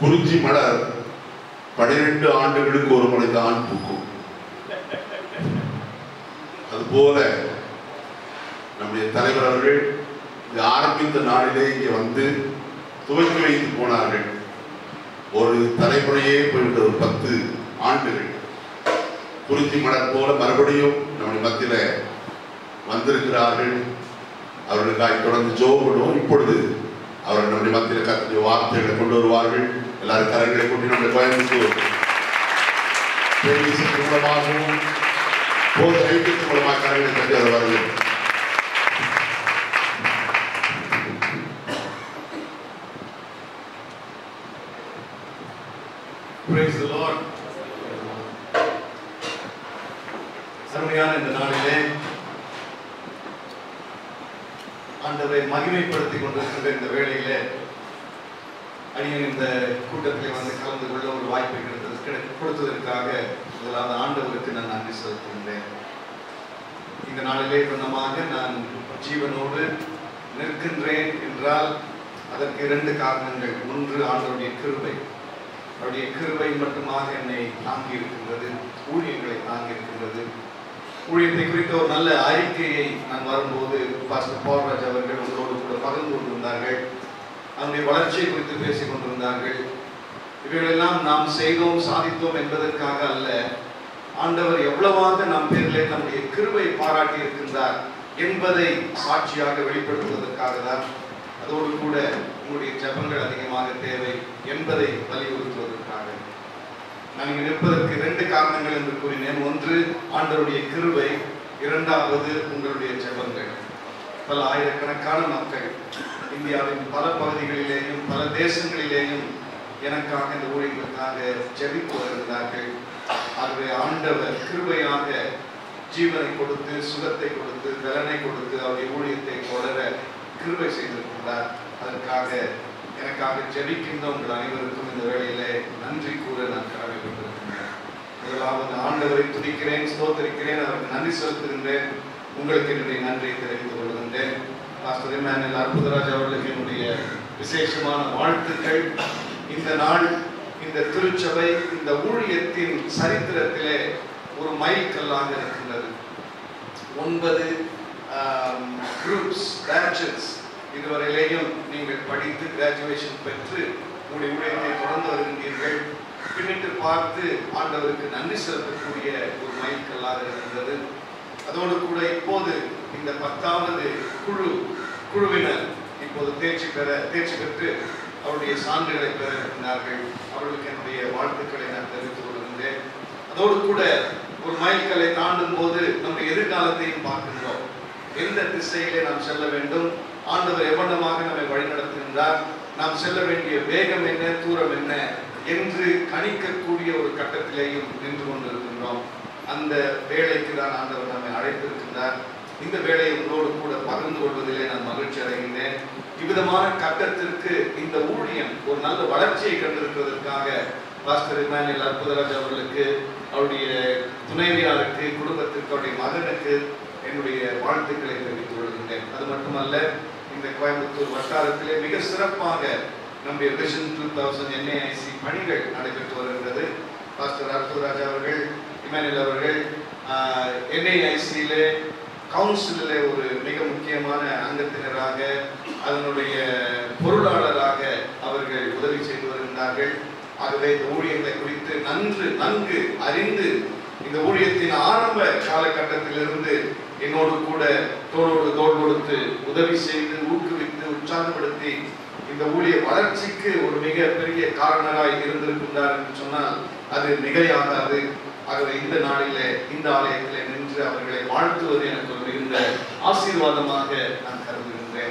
குறிஞ்சி மலர் பனிரெண்டு ஆண்டுகளுக்கு ஒரு முறை தான் பூக்கும் அதுபோல நம்முடைய தலைவர் அவர்கள் இது ஆரம்பித்த நாளிலே இங்கே வந்து துவக்கி வைத்து போனார்கள் ஒரு தலைமுறையே போய்விட்ட ஒரு பத்து ஆண்டுகள் குறிஞ்சி மலர் போல மறுபடியும் நம்முடைய மத்தியில வந்திருக்கிறார்கள் அவர்களுக்காக தொடர்ந்து ஜோ பண்ணுவோம் இப்பொழுது அவர்கள் நம்முடைய மத்தியில் கத்திய வார்த்தைகளை கொண்டு வருவார்கள் எல்லாரும் கரங்களை கொண்டு நம்முடைய கோயம்புத்தூர் பேரீசத்தின் மூலமாகவும் போது ஐக்கியத்தின் மூலமாக கரங்களை தட்டி வருவார்கள் Praise the Lord. அருமையான இந்த நாளிலே ஆண்டவரை மகிமைப்படுத்திக் கொண்டிருக்கின்ற இந்த வேளையிலே அடியன் இந்த கூட்டத்திலே வந்து கலந்து கொள்ள ஒரு வாய்ப்பை கிடைத்தது கிடை- கொடுத்ததற்காக முதலாவது ஆண்டவருக்கு நான் நன்றி செலுத்துகின்றேன் இந்த நாளிலே சொன்னமாக நான் ஜீவனோடு நிற்கின்றேன் என்றால் அதற்கு இரண்டு காரணங்கள் ஒன்று ஆண்டவருடைய கிருபை அவருடைய கிருபை மட்டுமாக என்னை தாங்கி இருக்கின்றது ஊழியங்களை தாங்கி இருக்கின்றது ஊழியத்தை குறித்த ஒரு நல்ல அறிக்கையை நான் வரும்போது பாஸ்டர் பவர்ராஜ் அவர்கள் உங்களோடு கூட பகிர்ந்து கொண்டிருந்தார்கள் அவருடைய வளர்ச்சியை குறித்து பேசிக் கொண்டிருந்தார்கள் இவைகளெல்லாம் நாம் செய்தோம் சாதித்தோம் என்பதற்காக அல்ல ஆண்டவர் எவ்வளவாக நம் பேரிலே நம்முடைய கிருபை பாராட்டி இருக்கின்றார் என்பதை சாட்சியாக வெளிப்படுத்துவதற்காக தான் அதோடு கூட உங்களுடைய ஜெபங்கள் அதிகமாக தேவை என்பதை வலியுறுத்துவதற்காக நான் இங்கு நிற்பதற்கு இரண்டு காரணங்கள் என்று கூறினேன் ஒன்று ஆண்டவருடைய கிருபை இரண்டாவது உங்களுடைய ஜெபங்கள் பல ஆயிரக்கணக்கான மக்கள் இந்தியாவின் பல பகுதிகளிலேயும் பல தேசங்களிலேயும் எனக்காக இந்த ஊழியர்களுக்காக ஜெபித்து வருகிறார்கள் ஆகவே ஆண்டவர் கிருபையாக ஜீவனை கொடுத்து சுகத்தை கொடுத்து பலனை கொடுத்து அவருடைய ஊழியத்தை தொடர கிருபை செய்திருக்கிறார் அதற்காக எனக்காக ஜெபிக்கின்ற உங்கள் அனைவருக்கும் இந்த வேளையிலே நன்றி கூற நான் கடமைப்பட்டிருக்கின்றேன் முதலாவது ஆண்டவரை துதிக்கிறேன் ஸ்தோத்தரிக்கிறேன் அவருக்கு நன்றி செலுத்துகின்றேன் உங்களுக்கு என்னுடைய நன்றியை தெரிவித்துக் கொள்கின்றேன் பாஸ்டர் இமானுவேல் அற்புதராஜ் அவர்களுக்கு என்னுடைய விசேஷமான வாழ்த்துக்கள் இந்த நாள் இந்த திருச்சபை இந்த ஊழியத்தின் சரித்திரத்திலே ஒரு மைல்கல்லாக இருக்கின்றது ஒன்பது குரூப்ஸ் பேட்சஸ் இதுவரையிலேயும் நீங்கள் படித்து கிராஜுவேஷன் பெற்று உங்களுடைய ஊழியத்தை தொடர்ந்து வருகின்றீர்கள் பின்னிட்டு பார்த்து ஆண்டவருக்கு நன்றி செலுத்தக்கூடிய ஒரு மைல்கல்லாக இருக்கின்றது அதோடு கூட இப்போது இந்த பத்தாவது குழு குழுவினர் இப்போது தேர்ச்சி பெற தேர்ச்சி பெற்று அவருடைய சான்றுகளை பெற இருக்கிறார்கள் அவர்களுக்கு என்னுடைய வாழ்த்துக்களை நான் தெரிவித்துக் கொள்கின்றேன் அதோடு கூட ஒரு மைல்கல்லை தாண்டும் போது நம்முடைய எதிர்காலத்தையும் பார்க்கின்றோம் எந்த திசையிலே நாம் செல்ல வேண்டும் ஆண்டவர் எவ்வளமாக நம்மை வழிநடத்துகின்றார் நாம் செல்ல வேண்டிய வேகம் என்ன தூரம் என்ன என்று கணிக்கக்கூடிய ஒரு கட்டத்திலேயும் நின்று கொண்டிருக்கின்றோம் அந்த வேலைக்கு தான் ஆண்டவர் நம்மை அழைத்திருக்கின்றார் இந்த வேலையை உங்களோடு கூட பகிர்ந்து கொள்வதிலே நான் மகிழ்ச்சி அடைகின்றேன் இவ்விதமான கட்டத்திற்கு இந்த ஊழியம் ஒரு நல்ல வளர்ச்சியை கண்டிருக்கிறதற்காக பாஸ்டர் இமானுவேல் அற்புதராஜ் அவர்களுக்கு அவருடைய துணைவியாருக்கு குடும்பத்திற்கு அவருடைய மகனுக்கு என்னுடைய வாழ்த்துக்களை தெரிவித்துக் கொள்கின்றேன் அது மட்டுமல்ல இந்த கோயம்புத்தூர் வட்டாரத்திலே மிக சிறப்பாக நம்முடைய விஷன் டூ தௌசண்ட் என்ஏஐசி பணிகள் நடைபெற்று வருகிறது பாஸ்டர் அற்புதராஜ் அவர்கள் இமானுவேல் அவர்கள் என்ஐஐசியிலே கவுன்சிலிலே ஒரு மிக முக்கியமான அங்கத்தினராக அதனுடைய பொருளாளராக அவர்கள் உதவி செய்து வருகின்றார்கள் ஆகவே இந்த ஊழியங்களை குறித்து நன்று நன்கு அறிந்து இந்த ஊழியத்தின் ஆரம்ப காலகட்டத்திலிருந்து என்னோடு கூட தோளோடு தோள் கொடுத்து உதவி செய்து ஊக்குவித்து உற்சாகப்படுத்தி இந்த ஊழிய வளர்ச்சிக்கு ஒரு மிக பெரிய காரணராய் இருந்திருக்கின்றார் என்று சொன்னால் அது மிகையாகாது ஆகவே இந்த நாளிலே இந்த ஆலயத்திலே நின்று அவர்களை வாழ்த்துவது எனக்கு ஒரு மிகுந்த ஆசீர்வாதமாக நான் கருதுகின்றேன்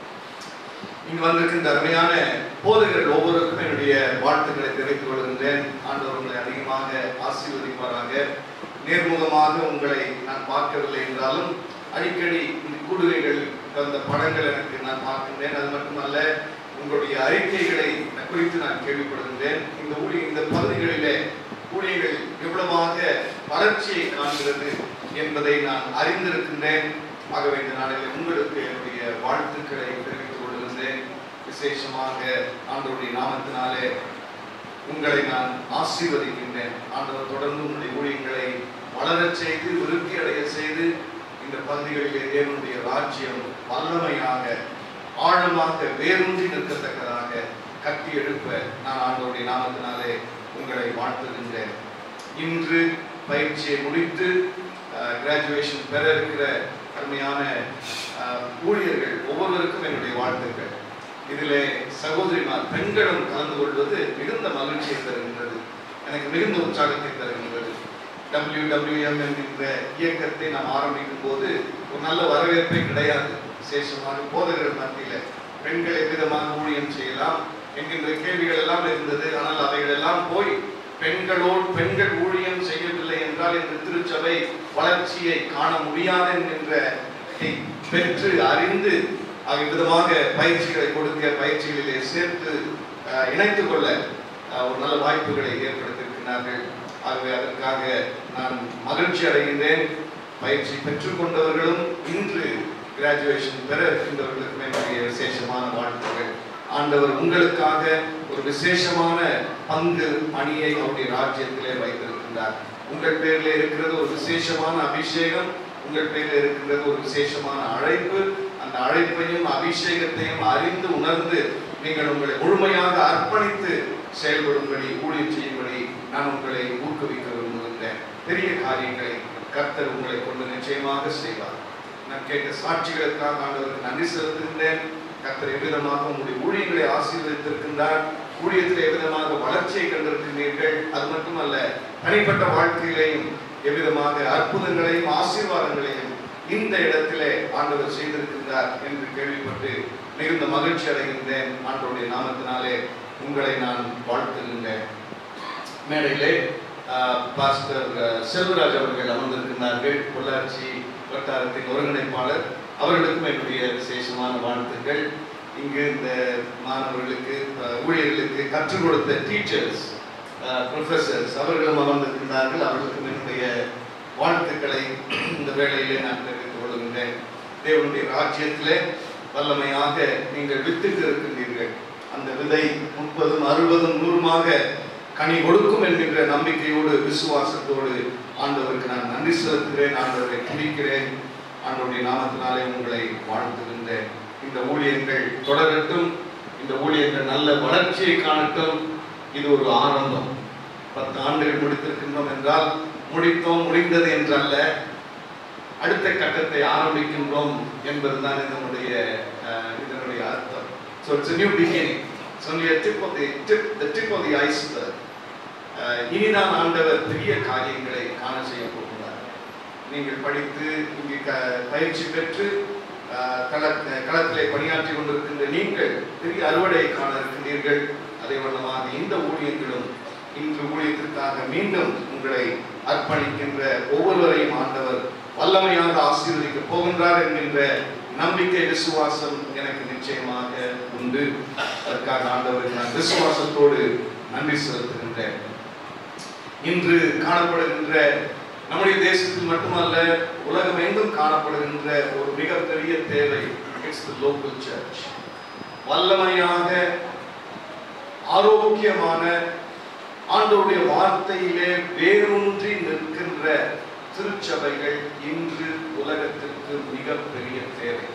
இங்கு வந்திருக்கின்ற அருமையான போதகர்கள் ஒவ்வொருக்கும் என்னுடைய வாழ்த்துக்களை தெரிவித்துக் கொள்கின்றேன் ஆண்டவர் உங்களை அதிகமாக ஆசீர்வதிப்பாராக நேர்முகமாக உங்களை நான் பார்க்கவில்லை என்றாலும் அடிக்கடி இந்த கூடுகைகள் அந்த படங்கள் எனக்கு நான் பார்க்கின்றேன் அது மட்டுமல்ல உங்களுடைய அறிக்கைகளை குறித்து நான் கேள்விப்படுகின்றேன் இந்த ஊழிய இந்த பகுதிகளிலே ஊழியர்கள் எவ்வளவாக வளர்ச்சியை காண்கிறது என்பதை நான் அறிந்திருக்கின்றேன் ஆகவே இந்த நாளில் உங்களுக்கு என்னுடைய வாழ்த்துக்களை தெரிவித்துக் கொள்கின்றேன் விசேஷமாக ஆண்டவருடைய நாமத்தினாலே உங்களை நான் ஆசீர்வதிக்கின்றேன் ஆண்டவர் தொடர்ந்து உங்களுடைய ஊழியங்களை வளரச் செய்து விருத்தி அடைய செய்து இந்த பகுதிகளிலே தேவனுடைய ராஜ்யம் வல்லமையாக ஆழமாக வேரூன்றி நிற்கத்தக்கதாக கட்டி எழுப்ப நான் ஆண்டவருடைய நாமத்தினாலே உங்களை வாழ்த்துகின்றேன் இன்று பயிற்சியை முடித்து கிராஜுவேஷன் பெற இருக்கிற அருமையான அஹ், ஊழியர்கள் ஒவ்வொருவருக்கும் என்னுடைய வாழ்த்துக்கள் இதிலே சகோதரிமார் பெண்களும் கலந்து கொள்வது மிகுந்த மகிழ்ச்சியை தருகின்றது எனக்கு மிகுந்த உற்சாகத்தை தருகின்றது WWM என்கின்ற இயக்கத்தை நாம் ஆரம்பிக்கும் போது ஒரு நல்ல வரவேற்பே கிடையாது விசேஷமாக போதகர்கள் மத்தியில பெண்கள் எவ்விதமாக ஊழியம் செய்யலாம் என்கின்ற கேள்விகள் எல்லாம் இருந்தது ஆனால் அவைகள் எல்லாம் போய் பெண்களோடு பெண்கள் ஊழியம் செய்யவில்லை என்றால் இந்த திருச்சபை வளர்ச்சியை காண முடியாது என்கின்ற பெற்று அறிந்து அவ்விதமாக பயிற்சிகளை கொடுக்க பயிற்சிகளிலே சேர்த்து அஹ், இணைத்துக் கொள்ள அஹ், ஒரு நல்ல வாய்ப்புகளை ஏற்படுத்தியிருக்கிறார்கள் ஆகவே அதற்காக நான் மகிழ்ச்சி அடைகின்றேன் பயிற்சி பெற்றுக்கொண்டவர்களும் இன்று கிராஜுவேஷன் பெற இருக்கின்றவர்களுக்கும் என்னுடைய விசேஷமான வாழ்த்துக்கள் ஆண்டவர் உங்களுக்காக ஒரு விசேஷமான பங்கு பணியை அவருடைய ராஜ்யத்திலே வைத்திருக்கின்றார் உங்கள் பேரில் இருக்கிறது ஒரு விசேஷமான அபிஷேகம் உங்கள் பேரில் இருக்கின்றது ஒரு விசேஷமான அழைப்பு அந்த அழைப்பையும் அபிஷேகத்தையும் அறிந்து உணர்ந்து நீங்கள் உங்களை முழுமையாக அர்ப்பணித்து செயல்படும்படி ஊழியம் செய்யும்படி நான் உங்களை ஊக்குவிக்க விரும்புகின்றேன் பெரிய காரியங்களை கர்த்தர் உங்களை கொண்டு நிச்சயமாக செய்வார் நான் கேட்ட சாட்சிகளுக்காக ஆண்டவருக்கு நன்றி செலுத்துகின்றேன் கர்த்தர் எவ்விதமாக உங்களுடைய ஊழியங்களை ஆசீர்வதித்திருக்கின்றார் ஊழியத்தில் எவ்விதமாக வளர்ச்சியை கண்டிருக்கின்றீர்கள் அது மட்டுமல்ல தனிப்பட்ட வாழ்க்கையிலேயும் எவ்விதமாக அற்புதங்களையும் ஆசீர்வாதங்களையும் இந்த இடத்திலே ஆண்டவர் செய்திருக்கின்றார் என்று கேள்விப்பட்டு மிகுந்த மகிழ்ச்சி அடைகின்றேன் ஆண்டவருடைய நாமத்தினாலே உங்களை நான் வாழ்த்துகின்றேன் மேடையிலே ஆஹ், பாஸ்டர் ஆஹ், செல்வராஜ் அவர்கள் அமர்ந்திருக்கிறார்கள் பொள்ளாச்சி வட்டாரத்தின் ஒருங்கிணைப்பாளர் அவர்களுக்கும் என்னுடைய விசேஷமான வாழ்த்துக்கள் இங்கு இந்த மாணவர்களுக்கு ஆஹ், ஊழியர்களுக்கு கற்றுக் கொடுத்த டீச்சர்ஸ் ப்ரொஃபசர்ஸ் அவர்களும் அமர்ந்திருக்கிறார்கள் அவர்களுக்கும் என்னுடைய வாழ்த்துக்களை இந்த வேளையிலே நான் தெரிவித்துக் கொள்கின்றேன் தேவனுடைய ராஜ்யத்திலே வல்லமையாக நீங்கள் வித்துட்டு இருக்கின்றீர்கள் அந்த விதை முப்பதும் அறுபதும் நூறுமாக கனி கொடுக்கும் என்கின்ற நம்பிக்கையோடு விசுவாசத்தோடு ஆண்டவருக்கு நான் நன்றி செலுத்துகிறேன் ஆண்டவரை துதிக்கிறேன் ஆண்டவருடைய நாமத்தினாலே உங்களை வாழ்த்துகின்றேன் இந்த ஊழியங்கள் தொடரட்டும் இந்த ஊழியங்கள் நல்ல வளர்ச்சியை காணட்டும் இது ஒரு ஆரம்பம் பத்து ஆண்டுகள் முடித்திருக்கின்றோம் என்றால் முடித்தோம் முடிந்தது என்றல்ல அடுத்த கட்டத்தை ஆரம்பிக்கின்றோம் என்பதுதான் இதனுடைய அஹ், இதனுடைய அர்த்தம் so it's new beginning it's only a tip of the tip the tip of the iceberg அஹ், இனிதான் ஆண்டவர் பெரிய காரியங்களை காண செய்ய போகிறார் நீங்கள் படித்து இங்கே க பயிற்சி பெற்று அஹ், கள களத்திலே பணியாற்றி கொண்டிருக்கின்ற நீங்கள் பெரிய அறுவடை காண இருக்கின்றீர்கள் அதே வண்ணமாக இந்த ஊழியங்களும் இன்று ஊழியத்திற்காக மீண்டும் உங்களை அர்ப்பணிக்கின்ற ஒவ்வொருவரையும் ஆண்டவர் வல்லமையாக ஆசீர்வதிக்க போகின்றார் என்கின்ற நம்பிக்கை விசுவாசம் எனக்கு நிச்சயமாக உண்டு அதற்காக ஆண்டவருக்கு நான் விசுவாசத்தோடு நன்றி செலுத்துகின்றேன் இன்று காணப்படுகின்ற நம்முடைய தேசத்தில் மட்டுமல்ல உலகம் எங்கும் காணப்படுகின்ற ஒரு மிகப்பெரிய தேவை இட்ஸ் தி லோக்கல் சர்ச் வல்லமையாக ஆரோக்கியமான ஆண்டவருடைய வார்த்தையிலே வேரூன்றி நிற்கின்ற திருச்சபைகள் இன்று உலகத்திற்கு மிகப்பெரிய தேவை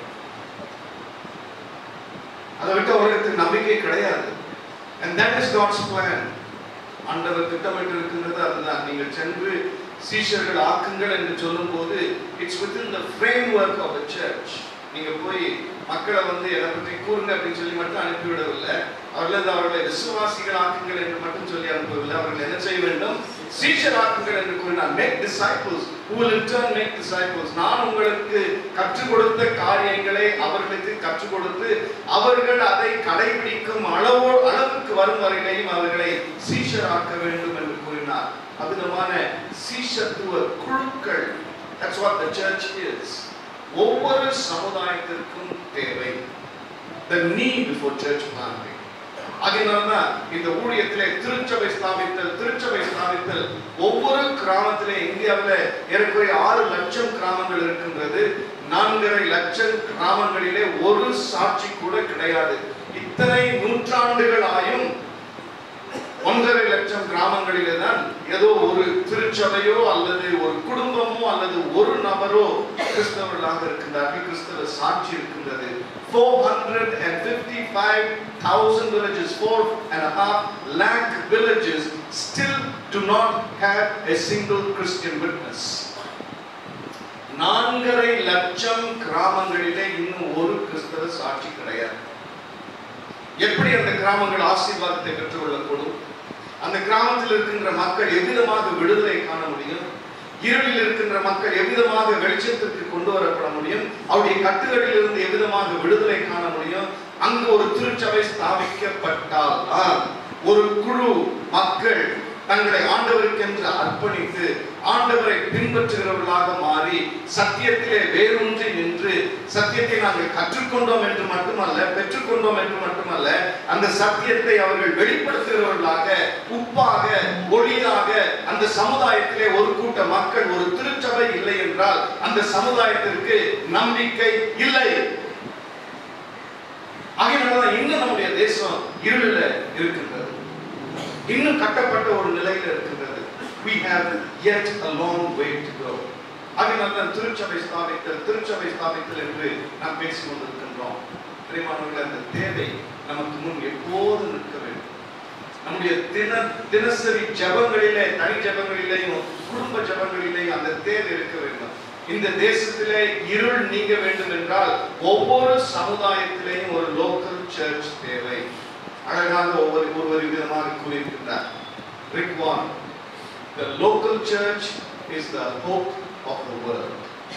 அதை விட்டு அவர்களுக்கு நம்பிக்கை கிடையாது and that is God's plan ஆண்டவர் திட்டமிட்டு இருக்கின்றது அதுதான் நீங்கள் சென்று சீஷர்கள் ஆக்குங்கள் என்று சொல்லும்போது it's within the framework of the church நீங்க போய் மக்களை வந்து எதை பற்றி கூறுங்க அப்படின்னு சொல்லி மட்டும் அனுப்பிவிடவில்லை அவர்களது அவர்களை விசுவாசிகள் ஆக்குங்கள் என்று மட்டும் சொல்லி அனுப்பவில்லை அவர்கள் என்ன செய்ய வேண்டும் சீஷர் ஆக்குங்கள் என்று கூறினார் make disciples who will in turn make disciples நான் உங்களுக்கு கற்றுக் கொடுத்த காரியங்களை அவர்களுக்கு கற்றுக் கொடுத்து அவர்கள் அதை கடைபிடிக்கும் அளவோ அளவுக்கு வரும் வரையிலையும் அவர்களை சீஷராக்க வேண்டும் என்று கூறினார் அவ்விதமான சீஷத்துவ குழுக்கள் that's what the church is ஒவ்வொரு சமுதாயத்திற்கும் தேவை the need for church planting அதனால்தான் இந்த ஊழியத்திலே திருச்சபை ஸ்தாபித்தல் திருச்சபை ஸ்தாபித்தல் ஒவ்வொரு கிராமத்திலே இந்தியாவில் ஏறக்குறைய ஆறு லட்சம் கிராமங்கள் இருக்கின்றது நான்கரை லட்சம் கிராமங்களிலே ஒரு சாட்சி கூட கிடையாது இத்தனை நூற்றாண்டுகளாயும் ஒன்றரை லட்சம் கிராமங்களிலே தான் ஏதோ ஒரு திருச்சபையோ அல்லது ஒரு குடும்பமோ அல்லது ஒரு நபரோ கிறிஸ்தவர்களாக இருக்கின்றார்கள் கிறிஸ்தவ சாட்சி இருக்கின்றது 455,000 villages, four and a half lakh villages still do not have a single Christian witness. நான்கரை லட்சம் கிராமங்களிலே இன்னும் ஒரு கிறிஸ்தவ சாட்சி கிடையாது எப்படி அந்த கிராமங்கள் ஆசீர்வாதத்தை பெற்றுக்கொள்ளக்கூடும் அந்த கிராமத்தில் இருக்கின்ற மக்கள் எவ்விதமாக விடுதலை காண முடியும் இருளில் இருக்கின்ற மக்கள் எவ்விதமாக வெளிச்சத்திற்கு கொண்டு வரப்பட முடியும் அவருடைய கட்டுகளில் இருந்து எவ்விதமாக விடுதலை காண முடியும் அங்கு ஒரு திருச்சபை ஸ்தாபிக்கப்பட்டால் தான் ஒரு குழு மக்கள் தங்களை ஆண்டவருக்கென்று அர்ப்பணித்து ஆண்டவரை பின்பற்றுகிறவர்களாக மாறி சத்தியத்திலே வேரூன்றி நின்று சத்தியத்தை நாங்கள் கற்றுக்கொண்டோம் என்று மட்டுமல்ல பெற்றுக்கொண்டோம் என்று மட்டுமல்ல அந்த சத்தியத்தை அவர்கள் வெளிப்படுத்துகிறவர்களாக உப்பாக ஒளியாக அந்த சமுதாயத்திலே ஒரு கூட்ட மக்கள் ஒரு திருச்சபை இல்லை என்றால் அந்த சமுதாயத்திற்கு நம்பிக்கை இல்லை ஆகையினாலதான் இன்னும் நம்முடைய தேசம் இருளில் இருக்கின்றது இன்னும் கட்டப்பட்ட ஒரு நிலையில இருக்கின்றது we have yet a long way to go அதனால தான் திருச்சபை ஸ்தாபித்தல் திருச்சபை ஸ்தாபித்தல் என்று நாம் பேசிக் கொண்டிருக்கின்றோம் பிரியமானவர்களே அந்த தேவை நமக்கு முன் எப்போது நிற்க வேண்டும் நம்முடைய தின தினசரி ஜபங்களிலே தனி ஜபங்களிலேயும் குடும்ப ஜபங்களிலேயும் அந்த தேவை இருக்க வேண்டும் இந்த தேசத்திலே இருள் நீங்க வேண்டும் என்றால் ஒவ்வொரு சமுதாயத்திலேயும் ஒரு லோக்கல் சர்ச் தேவை அழகாக ஒவ்வொரு ஒருவர் விதமாக கூறியிருக்கின்றார் ரிக்வான் The local church is the hope of the world.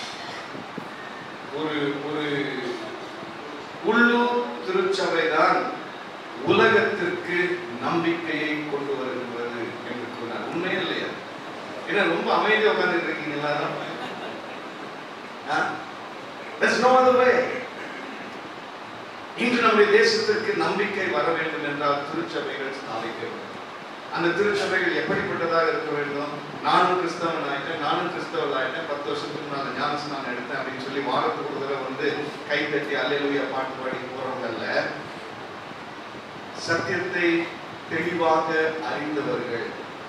ஒரு ஒரு உள்ளூர் திருச்சபை தான் உலகத்திற்கு நம்பிக்கையை கொண்டு வருகின்றது என்று கூறினார் உண்மை இல்லையா ஏன்னா ரொம்ப அமைதியா உட்கார்ந்துட்டு இருக்கீங்க எல்லாரும் ஆ? There's no other way. இன்று நம்முடைய தேசத்திற்கு நம்பிக்கை வர வேண்டும் என்றால் திருச்சபைகள் ஸ்தாபிக்க வேண்டும் அந்த திருச்சபைகள் எப்படிப்பட்டதாக இருக்க வேண்டும் நானும் கிறிஸ்தவன் ஆயிட்டேன் நானும் கிறிஸ்தவன் ஆயிட்டேன் பத்து வருஷத்துக்கு நான் ஞானஸ்நானம் எடுத்தேன் அப்படின்னு சொல்லி வாரத்துக்கு ஒரு தடவை வந்து கை தட்டி அல்லேலூயா பாட்டு பாடி போறவங்கல்ல சத்தியத்தை தெளிவாக அறிந்தவர்கள்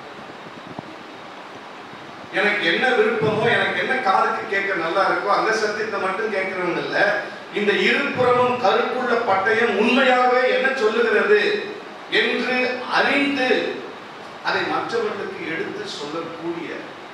எனக்கு என்ன விருப்பமோ எனக்கு என்ன காதுக்கு கேட்க நல்லா இருக்கோ அந்த சத்தியத்தை மட்டும் கேட்கிறவங்க இல்ல இந்த இருபுறமும் கருக்குள்ள பட்டயம் உண்மையாகவே என்ன சொல்லுகிறது என்று அறிந்து அதை மற்றவர்களுக்கு எடுத்து சொல்லக்கூடிய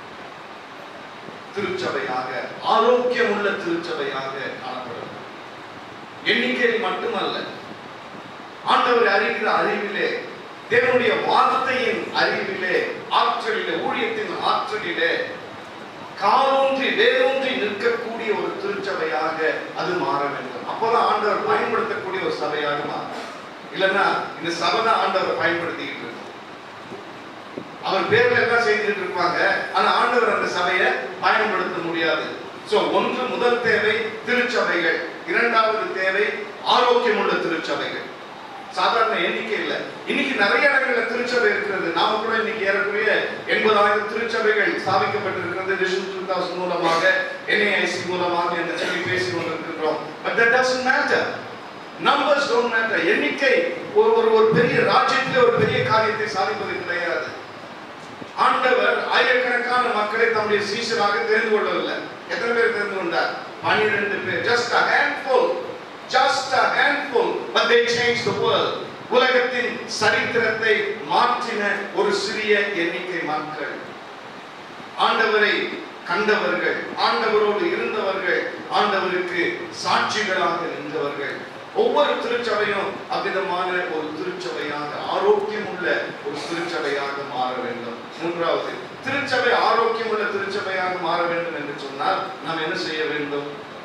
திருச்சபையாக ஆரோக்கியமுள்ள திருச்சபையாக காணப்படும் எண்ணிக்கையில் மட்டுமல்ல ஆண்டவர் அறிகிற அறிவிலே தேவனுடைய வார்த்தையின் அறிவிலே ஆற்றலிலே ஊழியத்தின் ஆற்றலிலே காலூன்றி வேரூன்றி நிற்கக்கூடிய ஒரு திருச்சபையாக அது மாற வேண்டும் அப்போதான் ஆண்டவர் பயன்படுத்தக்கூடிய ஒரு சபையாக மாறும் இல்லைன்னா இந்த சபை தான் ஆண்டவர் பயன்படுத்திக்கிட்டு இருக்கும் அவர் பேர்ல எல்லாம் செய்துட்டு இருப்பாங்க ஆனா ஆண்டவர் அந்த சபையை பயன்படுத்த முடியாது சோ ஒன்று முதல் தேவை திருச்சபைகள் இரண்டாவது தேவை ஆரோக்கியமுள்ள திருச்சபைகள் சாதாரண எண்ணிக்கை இல்ல இன்னைக்கு நிறைய இடங்கள்ல திருச்சபை இருக்கிறது நாம கூட இன்னைக்கு ஏறக்குறைய எண்பதாயிரம் திருச்சபைகள் ஸ்தாபிக்கப்பட்டிருக்கிறது விஷன் டூ தௌசண்ட் மூலமாக என்ஐசி மூலமாக என்று சொல்லி பேசி கொண்டிருக்கின்றோம் but that doesn't matter numbers don't matter எண்ணிக்கை ஒரு ஒரு ஒரு பெரிய ராஜ்யத்திலே ஒரு பெரிய காரியத்தை சாதிப்பது கிடையாது ஆண்டவர் ஆயிரக்கணக்கான மக்களை தம்முடைய சீசராக தெரிந்து கொள்ளவில்லை எத்தனை பேர் தெரிந்து கொண்டார் பனிரெண்டு பேர் just a handful just a handful but they changed the world உலகத்தின் சரித்திரத்தை மாற்றின ஒரு சிறிய எண்ணிக்கை மக்கள் ஆண்டவரை கண்டவர்கள் ஆண்டவரோடு இருந்தவர்கள் ஆண்டவருக்கு சாட்சிகளாக நின்றவர்கள் ஒவ்வொரு திருச்சபையும் அவ்விதமான ஒரு திருச்சபையாக ஆரோக்கியம் உள்ள ஒரு திருச்சபையாக மாற வேண்டும் மூன்றாவது திருச்சபை ஆரோக்கியம் உள்ள திருச்சபையாக மாற வேண்டும் என்று சொன்னால் நாம் என்ன செய்ய வேண்டும்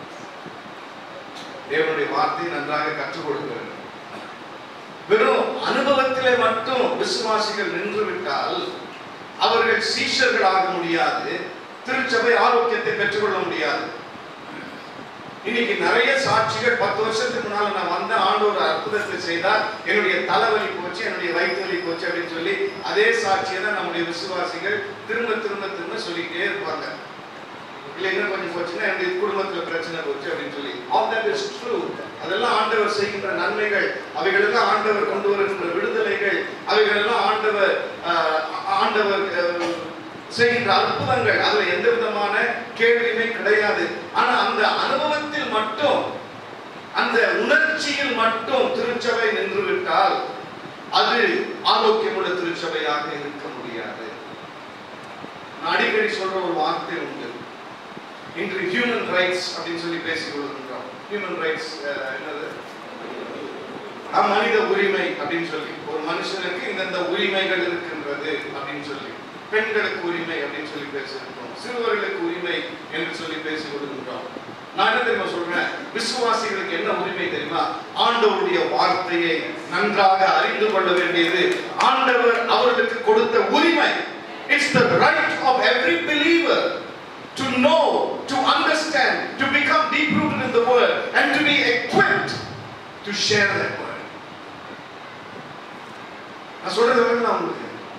தேவனுடைய வார்த்தை நன்றாக கற்றுக் கொடுக்க வேண்டும் வெறும் அனுபவத்திலே மட்டும் விசுவாசிகள் நின்று விட்டால் அவர்கள் சீஷர்களாக முடியாது திருச்சபை ஆரோக்கியத்தை பெற்றுக்கொள்ள முடியாது இன்னைக்கு நிறைய சாட்சிகள் பத்து வருஷத்துக்கு முன்னால நான் வந்த ஆண்டு ஒரு அற்புதத்தை செய்தால் என்னுடைய தலைவலி போச்சு என்னுடைய வயிற்று வலி போச்சு அப்படின்னு சொல்லி அதே சாட்சியை தான் நம்முடைய விசுவாசிகள் திரும்ப திரும்ப திரும்ப சொல்லிட்டே இருப்பாங்க இல்ல இன்னும் கொஞ்சம் போச்சுன்னா என்னுடைய குடும்பத்துல பிரச்சனை போச்சு அப்படின்னு சொல்லி ஆல் தட் இஸ் ட்ரூ அதெல்லாம் ஆண்டவர் செய்கின்ற நன்மைகள் அவைகளெல்லாம் ஆண்டவர் கொண்டு வருகின்ற விடுதலைகள் அவைகளெல்லாம் ஆண்டவர் ஆஹ், ஆண்டவர் ஆஹ், செய்கின்ற அற்புதங்கள் அதுல எந்த விதமான கேள்வியுமே கிடையாது ஆனா அந்த அனுபவத்தில் மட்டும் அந்த உணர்ச்சியில் மட்டும் திருச்சபை நின்று விட்டால் அது ஆரோக்கியமுள்ள திருச்சபையாக இருக்க முடியாது நான் அடிக்கடி சொல்ற ஒரு வார்த்தை உண்டு இன்று ஹியூமன் ரைட்ஸ் அப்படின்னு சொல்லி பேசிக் கொள்கின்றோம் ஹியூமன் ரைட்ஸ் என்னது ஆ, மனித உரிமை அப்படின்னு சொல்லி ஒரு மனுஷனுக்கு இந்தந்த உரிமைகள் இருக்கின்றது அப்படின்னு சொல்லி பெண்களுக்கு உரிமை அப்படின்னு சொல்லி பேசியிருக்கோம் சிறுவர்களுக்கு உரிமை என்று சொல்லி பேசிக் கொள்கின்றோம் நான் என்ன தெரியுமா சொல்றேன் விசுவாசிகளுக்கு என்ன உரிமை தெரியுமா ஆண்டவருடைய வார்த்தையை நன்றாக அறிந்து கொள்ள வேண்டியது ஆண்டவர் அவர்களுக்கு கொடுத்த உரிமை it's the right of every believer to know, to understand, to become deep rooted in the word, and to be equipped to share that word. நான் சொல்றது விளங்குதா உங்களுக்கு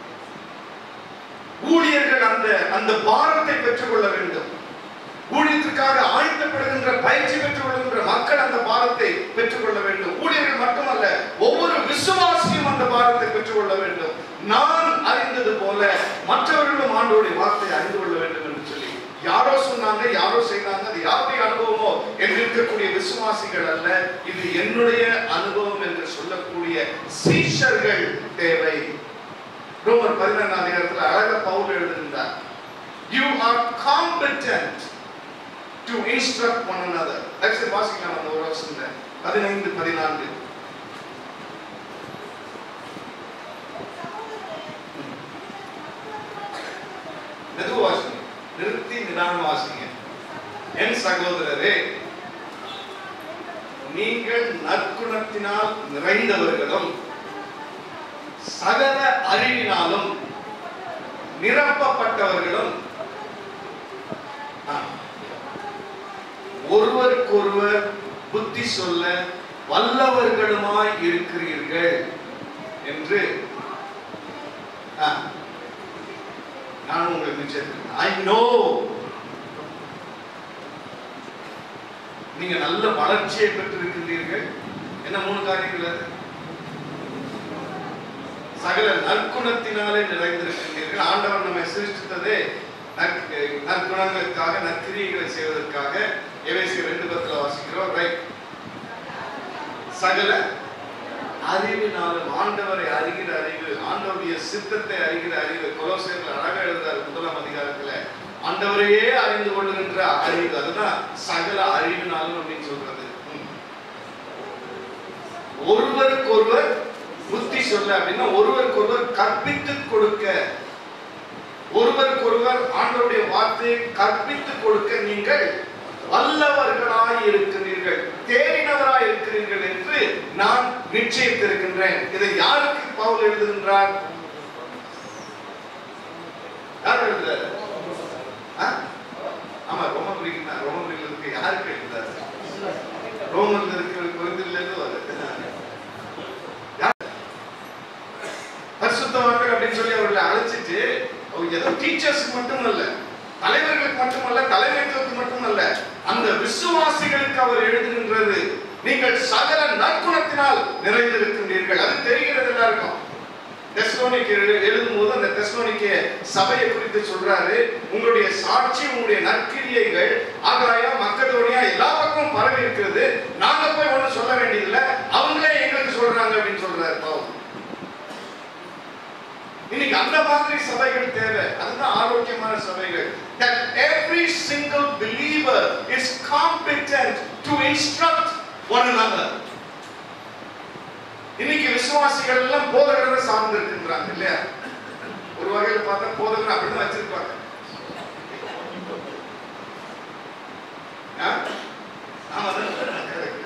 ஊழியர்கள் அந்த அந்த பாரத்தை பெற்றுக்கொள்ள வேண்டும் ஊழியத்திற்காக ஆயத்தப்படுகின்ற பயிற்சி பெற்றுக் கொள்கின்ற மக்கள் அந்த பாரத்தை பெற்றுக்கொள்ள வேண்டும் ஊழியர்கள் மட்டுமல்ல ஒவ்வொரு விசுவாசியும் அந்த பாரத்தை பெற்றுக்கொள்ள வேண்டும் நான் அறிந்தது போல மற்றவர்களும் ஆண்டோடைய வார்த்தை அறிந்து கொள்ள வேண்டும் என்று சொல்லி யாரோ சொன்னாங்க யாரோ செய்தாங்க அது யாருடைய அனுபவமோ என்று இருக்கக்கூடிய விசுவாசிகள் அல்ல இது என்னுடைய அனுபவம் என்று சொல்லக்கூடிய சீஷர்கள் தேவை ரோமர் பதினெண்டாம் அதிகாரத்தில் அழக பவுல் எழுதுகின்றார் you are competent to instruct one another தயவுசெய்து வாசிக்கலாம் அந்த ஒரு வருஷம் பதினைந்து பதினான்கு மெதுவா வாசிங்க நிறுத்தி நிதானம் வாசிங்க என் சகோதரரே நீங்கள் நற்குணத்தினால் நிறைந்தவர்களும் சகல அறிவினாலும் நிரப்பப்பட்டவர்களும் ஆ, ஒருவருக்கொருவர் புத்தி சொல்ல வல்லவர்களுமாய் இருக்கிறீர்கள் என்று ஆ, நான் உங்களுக்கு நிச்சயம் ஐ நோ நீங்க நல்ல வளர்ச்சியை பெற்றிருக்கின்றீர்கள் என்ன மூணு காரியங்கள் அது சகல நற்குணத்தினாலே நிறைந்திருக்கின்றீர்கள் ஆண்டவர் நம்மை சிருஷ்டித்ததே நற்- நற்குணங்களுக்காக நற்கிரியைகளை செய்வதற்காக எவேசி ரெண்டு பத்துல வாசிக்கிறோம் ரைட் சகல அறிவினாலும் ஆண்டவரை அறிகிற அறிவு ஆண்டவருடைய சித்தத்தை அறிகிற அறிவு கொலோசியர்கள் அழகா எழுதுறாரு முதலாம் அதிகாரத்துல ஆண்டவரையே அறிந்து கொள்ளுகின்ற அறிவு அதுதான் சகல அறிவினாலும் அப்படின்னு சொல்றது ம். ஒருவருக்கொருவர் புத்தி சொல்ல அப்படின்னா ஒருவருக்கொருவர் கற்பித்துக் கொடுக்க ஒருவருக்கொருவர் ஆண்டவருடைய வார்த்தையை கற்பித்துக் கொடுக்க நீங்கள் வல்லவர்களாய் இருக்கிறீர்கள் தேறினவராய் இருக்கிறீர்கள் என்று நான் நிச்சயித்திருக்கின்றேன் இதை யாருக்கு பவுல் எழுதுகின்றார் யார் எழுதுறாரு ஆ? ஆமா ரோமன் பிரிக்கிறார் ரோமன் பிரிக்கிறதுக்கு யாருக்கு எழுதுறாரு ரோமன்ல இருக்கிற குழந்தையில இருந்து வருது பரிசுத்தவான்கள் அப்படின்னு சொல்லி அவர்களை அழைச்சிட்டு அவங்க ஏதோ டீச்சர்ஸ்க்கு மட்டும் அல்ல தலைவர்களுக்கு மட்டுமல்ல தலைமைத்துவத்துக்கு மட்டுமல்ல அந்த விசுவாசிகளுக்கு அவர் எழுதுகின்றது நீங்கள் சகல நற்குணத்தினால் நிறைந்திருக்கின்றீர்கள் அது தெரிகிறது எல்லாருக்கும் தெஸ்லோனிக்கு எழுதும் போது அந்த தெஸ்லோனிக்க சபையை குறித்து சொல்றாரு உங்களுடைய சாட்சி உங்களுடைய நற்கிரியைகள் ஆகாயா மக்கதோனியா எல்லா பக்கமும் பரவி இருக்கிறது நாங்க போய் ஒண்ணும் சொல்ல வேண்டியதில்லை அவங்களே எங்களுக்கு சொல்றாங்க அப்படின்னு சொல்றாரு பவுல் இன்னைக்கு அந்த மாதிரி சபைகள் தேவை அதுதான் ஆரோக்கியமான சபைகள் that every single believer is competent to instruct one another இன்னைக்கு விசுவாசிகள் எல்லாம் போதகரை சார்ந்து இருக்கின்றாங்க இல்லையா ஒரு வகையில பார்த்தா போதகர் அப்படின்னு வச்சிருப்பாங்க ஆ? ஆமா அதான் correct.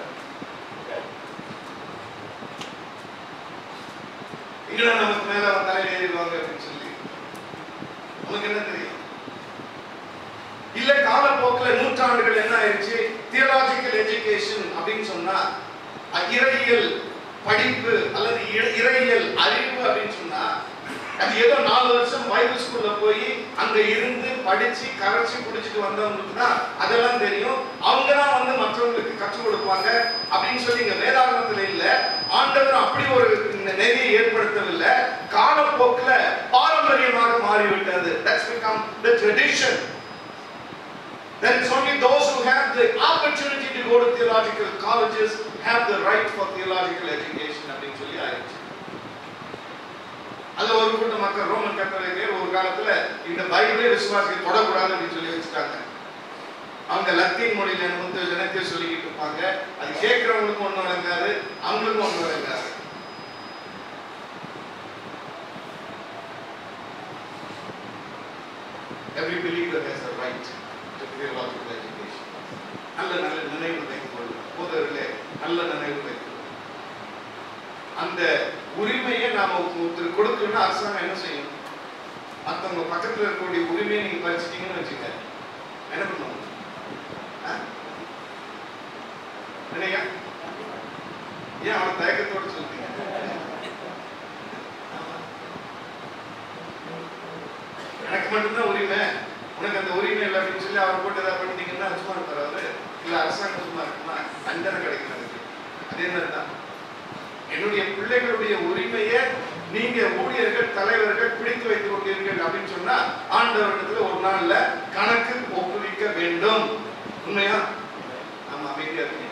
எங்கடா நமக்கு மேல அவன் தலையில ஏறிடுவாங்க அப்படின்னு சொல்லி நமக்கு என்ன தெரியும் இல்ல காலப்போக்கில் நூற்றாண்டுகள் என்ன ஆயிடுச்சு தியலாஜிக்கல் எஜுகேஷன் அப்படின்னு சொன்னா அஹ், இறையியல் படிப்பு அல்லது இ- இறையியல் அறிவு அப்படின்னு சொன்னா அது ஏதோ நாலு வருஷம் பைபிள் ஸ்கூல்ல போய் அங்க இருந்து படிச்சு கரைச்சி குடிச்சிட்டு வந்தவங்களுக்கு தான் அதெல்லாம் தெரியும் அவங்க தான் வந்து மற்றவங்களுக்கு கற்றுக் கொடுப்பாங்க அப்படின்னு சொல்லி இங்க வேதாகமத்துல இல்ல ஆண்டவர் அப்படி ஒரு நெறியை ஏற்படுத்தவில்லை காலப்போக்குல பாரம்பரியமாக மாறிவிட்டது that's become the tradition then it's only those who have the opportunity to go to theological colleges have the right for theological education அப்படின்னு சொல்லி ஆயிடுச்சு அதுல ஒரு கூட்ட மக்கள் ரோமன் கத்தோலிக்கர் ஒரு காலத்துல இந்த பைபிளே விசுவாசிக்க தொடக்கூடாது அப்படின்னு சொல்லி வச்சுட்டாங்க அவங்க லத்தீன் மொழியில வந்து ஜனத்தையும் சொல்லிக்கிட்டு இருப்பாங்க அது கேட்கிறவங்களுக்கும் ஒண்ணும் விளங்காது அவங்களுக்கும் ஒண்ணும் விளங்காது Every believer has a right to theological education. நல்ல நல்ல நினைவு வைத்துக் கொள்ளும் போதவர்களே நல்ல நினைவு வைத்துக் கொள்ளும் அந்த உரிமையை நாம ஒருத்தர் கொடுக்கணும்னா அரசாங்கம் என்ன செய்யும் மத்தவங்க பக்கத்துல இருக்கக்கூடிய உரிமையை நீங்க பறிச்சிட்டீங்கன்னு வச்சுக்க என்ன பண்ணுவாங்க ஆ? என்னய்யா? ஏன் அவன் தயக்கத்தோட சொல்றீங்க எனக்கு மட்டும்தான் உரிமை உனக்கு அந்த உரிமை இல்லை அப்படின்னு சொல்லி அவர் போட்டு ஏதாவது பண்ணிட்டீங்கன்னா சும்மா இருப்பார் அவரு இல்ல அரசாங்கம் சும்மா இருக்குமா தண்டனை கிடைக்கும் அதுக்கு அதே மாதிரி தான் என்னுடைய பிள்ளைகளுடைய உரிமையை நீங்க ஊழியர்கள் தலைவர்கள் பிடித்து வைத்துக் கொண்டீர்கள் அப்படின்னு சொன்னா ஆண்டவரிடத்துல ஒரு நாள்ல கணக்கு ஒப்புவிக்க வேண்டும் உண்மையா ஆமா அமைதியா இருக்கீங்க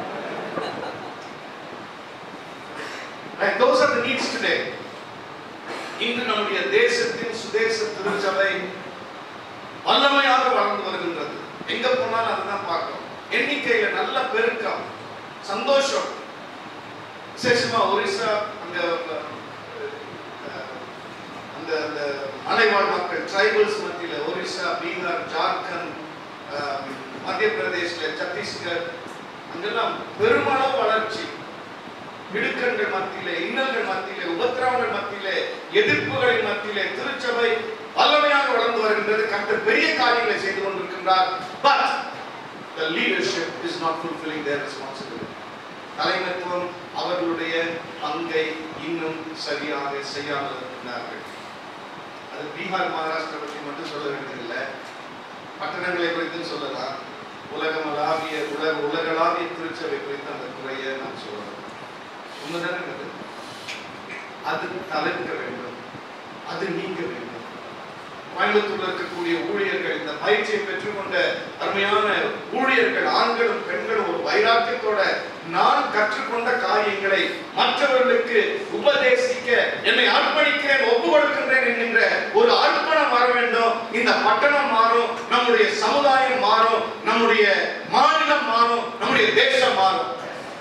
Right, those are the needs today. இன்று நம்முடைய தேசத்தின் சுதேச திருச்சபை வல்லமையாக வளர்ந்து வருகின்றது எங்க போனாலும் அதுதான் பார்க்கிறோம் எண்ணிக்கையில நல்ல பெருக்கம் சந்தோஷம் விசேஷமா ஒரிசா அங்க அஹ், அந்த அந்த மலைவாழ் மக்கள் ட்ரைபல்ஸ் மத்தியில ஒரிசா பீகார் ஜார்க்கண்ட் அஹ், மத்திய பிரதேஷ்ல சத்தீஸ்கர் அங்கெல்லாம் பெருமளவு வளர்ச்சி இடுக்கண்கள் மத்தியிலே இன்னல்கள் மத்தியிலே உபத்திரவங்கள் மத்தியிலே எதிர்ப்புகளின் மத்தியிலே திருச்சபை வல்லமையாக வளர்ந்து வருகின்றது கர்த்தர் பெரிய காரியங்களை செய்து கொண்டிருக்கின்றார் but the leadership is not fulfilling their responsibility தலைமைத்துவம் அவர்களுடைய பங்கை இன்னும் சரியாக செய்யாமல் இருக்கின்றார்கள் அது பீகார் மகாராஷ்டிரா பற்றி மட்டும் சொல்ல வேண்டியதில்லை பட்டணங்களை குறித்தும் சொல்லலாம் உலகமளாவிய உலக உலகளாவிய திருச்சபை குறித்து அந்த குறையை நாம் சொல்லலாம் உண்மைதானே அது? அது தவிர்க்க வேண்டும் அது நீங்க வேண்டும் கோயம்புத்தூர்ல இருக்கக்கூடிய ஊழியர்கள் இந்த பயிற்சியை பெற்றுக்கொண்ட அருமையான ஊழியர்கள் ஆண்களும் பெண்களும் ஒரு வைராக்கியத்தோட நான் கற்றுக்கொண்ட காரியங்களை மற்றவர்களுக்கு உபதேசிக்க என்னை அர்ப்பணிக்கிறேன் ஒப்பு கொடுக்கின்றேன் என்கின்ற ஒரு அர்ப்பணம் வர வேண்டும் இந்த பட்டணம் மாறும் நம்முடைய சமுதாயம் மாறும் நம்முடைய மாநிலம் மாறும் நம்முடைய தேசம் மாறும்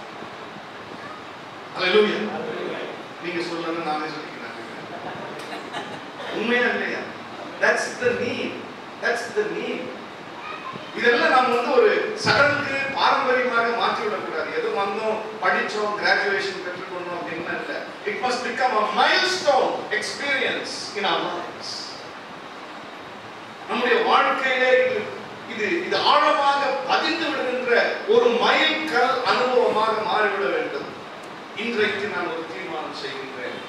அல்லேலூயா நீங்க சொல்லணும் நானே சொல்லிக்கிறேன் உண்மையா இல்லையா that's the need that's the need இதெல்லாம் நம்ம வந்து ஒரு சடங்கு பாரம்பரியமாக மாற்றி விடக்கூடாது எது வந்தோம் படிச்சோம் கிராஜுவேஷன் பெற்றுக்கொண்டோம் அப்படின்னு இல்ல it must become a milestone experience in our lifes நம்முடைய வாழ்க்கையிலே இது இது இது ஆழமாக பதிந்து விடுகின்ற ஒரு மைல்கல் அனுபவமாக மாறிவிட வேண்டும் இன்றைக்கு நான் ஒரு தீர்மானம் செய்கின்றேன்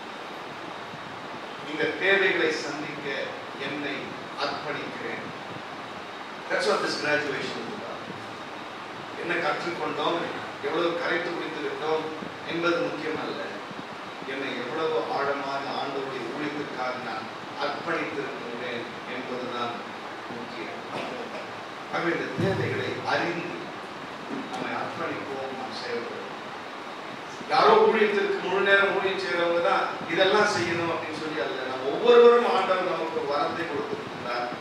இந்த தேவைகளை சந்திக்க என்னை அர்ப்பணிக்கிறேன் That's what this graduation is about. என்ன கற்றுக்கொண்டோம் எவ்வளவு கரைத்து குடித்து விட்டோம் என்பது முக்கியமல்ல என்னை எவ்வளவு ஆழமாக ஆண்டவருடைய ஊழியத்திற்காக நான் அர்ப்பணித்திருக்கின்றேன் என்பதுதான் முக்கியம் ஆகவே இந்த தேவைகளை அறிந்து நம்மை அர்ப்பணிப்போம் நாம் செயல்படுவோம் யாரோ ஊழியத்திற்கு முழு நேரம் ஊழியம் செய்யறவங்க தான் இதெல்லாம் செய்யணும் அப்படின்னு சொல்லி அல்ல நம்ம ஒவ்வொருவரும் ஆண்டவர் நமக்கு ஒரு வரத்தை கொடுத்திருக்கிறார்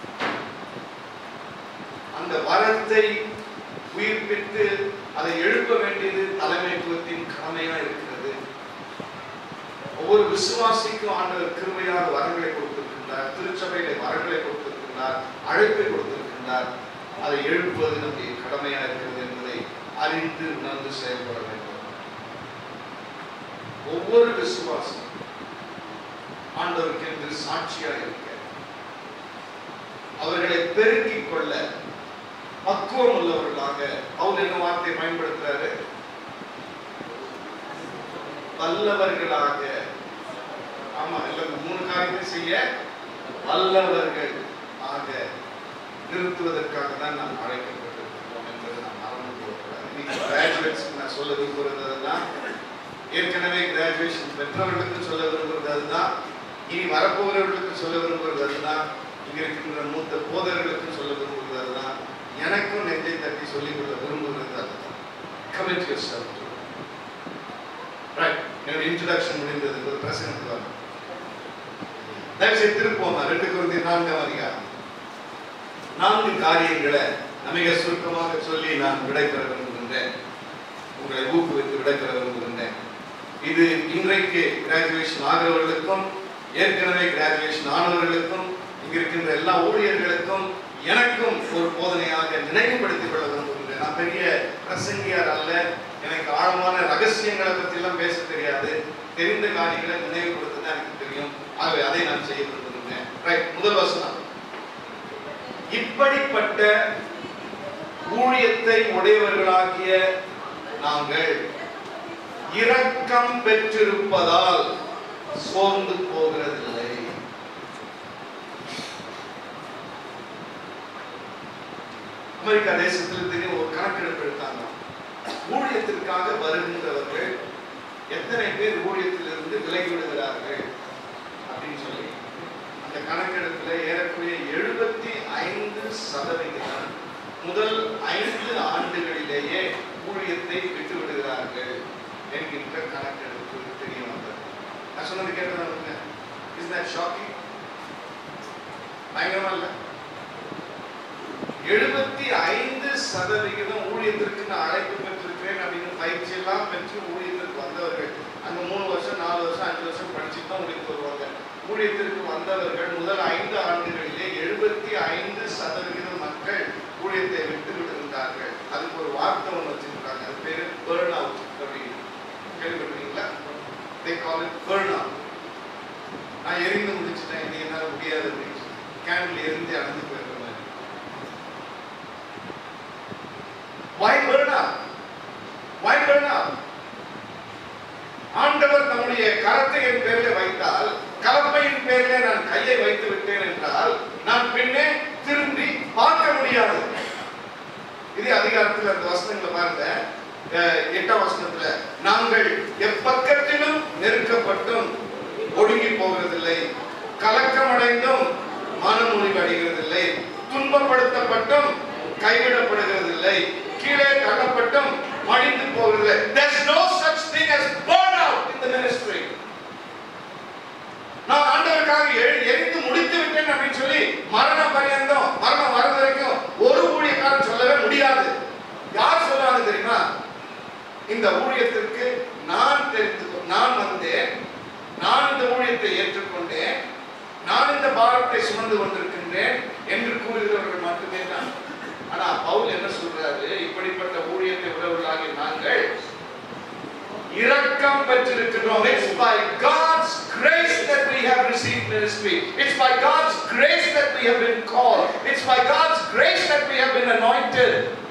அந்த வரத்தை உயிர்ப்பித்து அதை எழுப்ப வேண்டியது தலைமைத்துவத்தின் கடமையா இருக்கிறது ஒவ்வொரு விசுவாசிக்கும் ஆண்டவர் கிருமையாக வரங்களை கொடுத்திருக்கின்றார் திருச்சபையில வரங்களை கொடுத்திருக்கின்றார் அழைப்பை கொடுத்திருக்கின்றார் அதை எழுப்புவது நம்முடைய கடமையா இருக்கிறது என்பதை அறிந்து உணர்ந்து செயல்பட வேண்டும் ஒவ்வொரு விசுவாசம் ஆண்டவருக்கு என்று சாட்சியா இருக்க அவர்களை பெருக்கிக் கொள்ள பக்குவம் உள்ளவர்களாக அவர் என்ன வார்த்தையை பயன்படுத்துறாரு வல்லவர்களாக ஆமா இல்ல இந்த மூணு காரியத்தை செய்ய வல்லவர்கள் ஆக நிறுத்துவதற்காக தான் நாம் அழைக்கப்பட்டிருக்கிறோம் என்பதை நாம் மறந்து போகக்கூடாது இன்னைக்கு கிராஜுவேட்ஸ்க்கு நான் சொல்ல விரும்புறதெல்லாம் ஏற்கனவே கிராஜுவேஷன் பெற்றவர்களுக்கு சொல்ல விரும்புகிறது அதுதான் இனி வரப்போகிறவர்களுக்கு சொல்ல விரும்புகிறது அதுதான் இங்க இருக்கின்ற மூத்த போதர்களுக்கும் சொல்ல விரும்புகிறது அதுதான் எனக்கும் நெஞ்சை தட்டி சொல்லிக் கொள்ள விரும்புகிறது அதுதான் கமிட் யுவர் செல்ஃப் ரைட் என்னோட இன்ட்ரடக்ஷன் முடிந்தது ஒரு பிரசங்கத்துக்கு வரணும் தயவு செய்து திருப்போமா ரெண்டு குழந்தை நான்காம் அதிகாரம் நான்கு காரியங்களை மிக சுருக்கமாக சொல்லி நான் விடைபெற விரும்புகின்றேன் உங்களை ஊக்குவித்து விடைபெற விரும்புகின்றேன் இது இன்றைக்கு கிராஜுவேஷன் ஆகிறவர்களுக்கும் ஏற்கனவே கிராஜுவேஷன் ஆனவர்களுக்கும் இங்க இருக்கின்ற எல்லா ஊழியர்களுக்கும் எனக்கும் ஒரு போதனையாக நினைவுபடுத்திக் கொள்ள விரும்புகின்றேன் நான் பெரிய பிரசங்கியார் அல்ல எனக்கு ஆழமான ரகசியங்களை பத்தி எல்லாம் பேச தெரியாது தெரிந்த காரியங்களை நினைவுபடுத்த தான் எனக்கு தெரியும் ஆகவே அதை நான் செய்ய விரும்புகின்றேன் ரைட் முதல் வசனம் இப்படிப்பட்ட ஊழியத்தை உடையவர்களாகிய நாங்கள் இரக்கம் பெற்றிருப்பதால் சோர்ந்து போகிறதில்லை அமெரிக்கா தேசத்தில் தெரியும் ஒரு கணக்கெடுப்பு எடுத்தாங்க ஊழியத்திற்காக வருகின்றவர்கள் எத்தனை பேர் ஊழியத்திலிருந்து விலகி விடுகிறார்கள் அப்படின்னு சொல்லி அந்த கணக்கெடுப்புல ஏறக்குறைய எழுபத்தி ஐந்து சதவிகிதம் முதல் ஐந்து ஆண்டுகளிலேயே ஊழியத்தை விட்டு விடுகிறார்கள் என்கின்ற கணக்கெடுப்பு தெரிய வந்தது நான் சொன்னது கேட்டதா இஸ் தட் ஷாக்கிங் பயங்கரமா இல்ல எழுபத்தி ஐந்து சதவிகிதம் ஊழியத்திற்கு நான் அழைப்பு பெற்றிருக்கிறேன் அப்படின்னு பயிற்சி எல்லாம் பெற்று ஊழியத்திற்கு வந்தவர்கள் அந்த மூணு வருஷம் நாலு வருஷம் அஞ்சு வருஷம் படிச்சுட்டு தான் ஊழியத்துக்கு வருவாங்க ஊழியத்திற்கு வந்தவர்கள் முதல் ஐந்து ஆண்டுகளிலே எழுபத்தி ஐந்து சதவிகித மக்கள் ஊழியத்தை விட்டு விடுகின்றார்கள் அதுக்கு ஒரு வார்த்தை ஒன்று வச்சிருக்காங்க அது பேரு பேர்ன் அவுட் அப்படின்னு கேள்விப்பட்டிருக்கீங்களா they call it burn out நான் எரிந்து முடிச்சிட்டேன் இனி என்னால் முடியாது அப்படின்னு கேண்டில் எரிந்து அணைந்து போயிருக்க மாதிரி Why burn up? Why burn up? ஆண்டவர் நம்முடைய கரத்தை என் பேரில் வைத்தால் கலப்பையின் பேரில் நான் கையை வைத்து விட்டேன் என்றால் நான் பின்னே திரும்பி பார்க்க முடியாது இதே அதிகாரத்தில் அந்த வசனங்களை பாருங்க அஹ், எட்டாம் வசனத்துல நாங்கள் எப்பக்கத்திலும் நெருக்கப்பட்டும் ஒடுங்கி போகிறதில்லை கலக்கமடைந்தும் மனமுறிவு அடைகிறதில்லை துன்பப்படுத்தப்பட்டும் கைவிடப்படுகிறதில்லை கீழே தள்ளப்பட்டும் மடிந்து போகிறதில்லை there's no such thing as burnout in the ministry நான் ஆண்டவருக்காக எரி- எரிந்து முடித்து விட்டேன் அப்படின்னு சொல்லி மரண பரியந்தம் மரணம் வர வரைக்கும் ஒரு ஊழியக்காரன் சொல்லவே முடியாது யார் சொல்றாங்க தெரியுமா இந்த ஊழியத்திற்கு நான் தெரிந்து கொ- நான் வந்தேன் நான் இந்த ஊழியத்தை ஏற்றுக்கொண்டேன் நான் இந்த பாரத்தை சுமந்து கொண்டிருக்கின்றேன் என்று கூறுகிறவர்கள் மட்டுமே தான் ஆனா பவுல் என்ன சொல்றாரு இப்படிப்பட்ட ஊழியத்தை உறவுகளாகிய நாங்கள் இரக்கம் பெற்றிருக்கிறோம் it's by God's grace that we have received ministry it's by God's grace that we have been called it's by God's grace that we have been anointed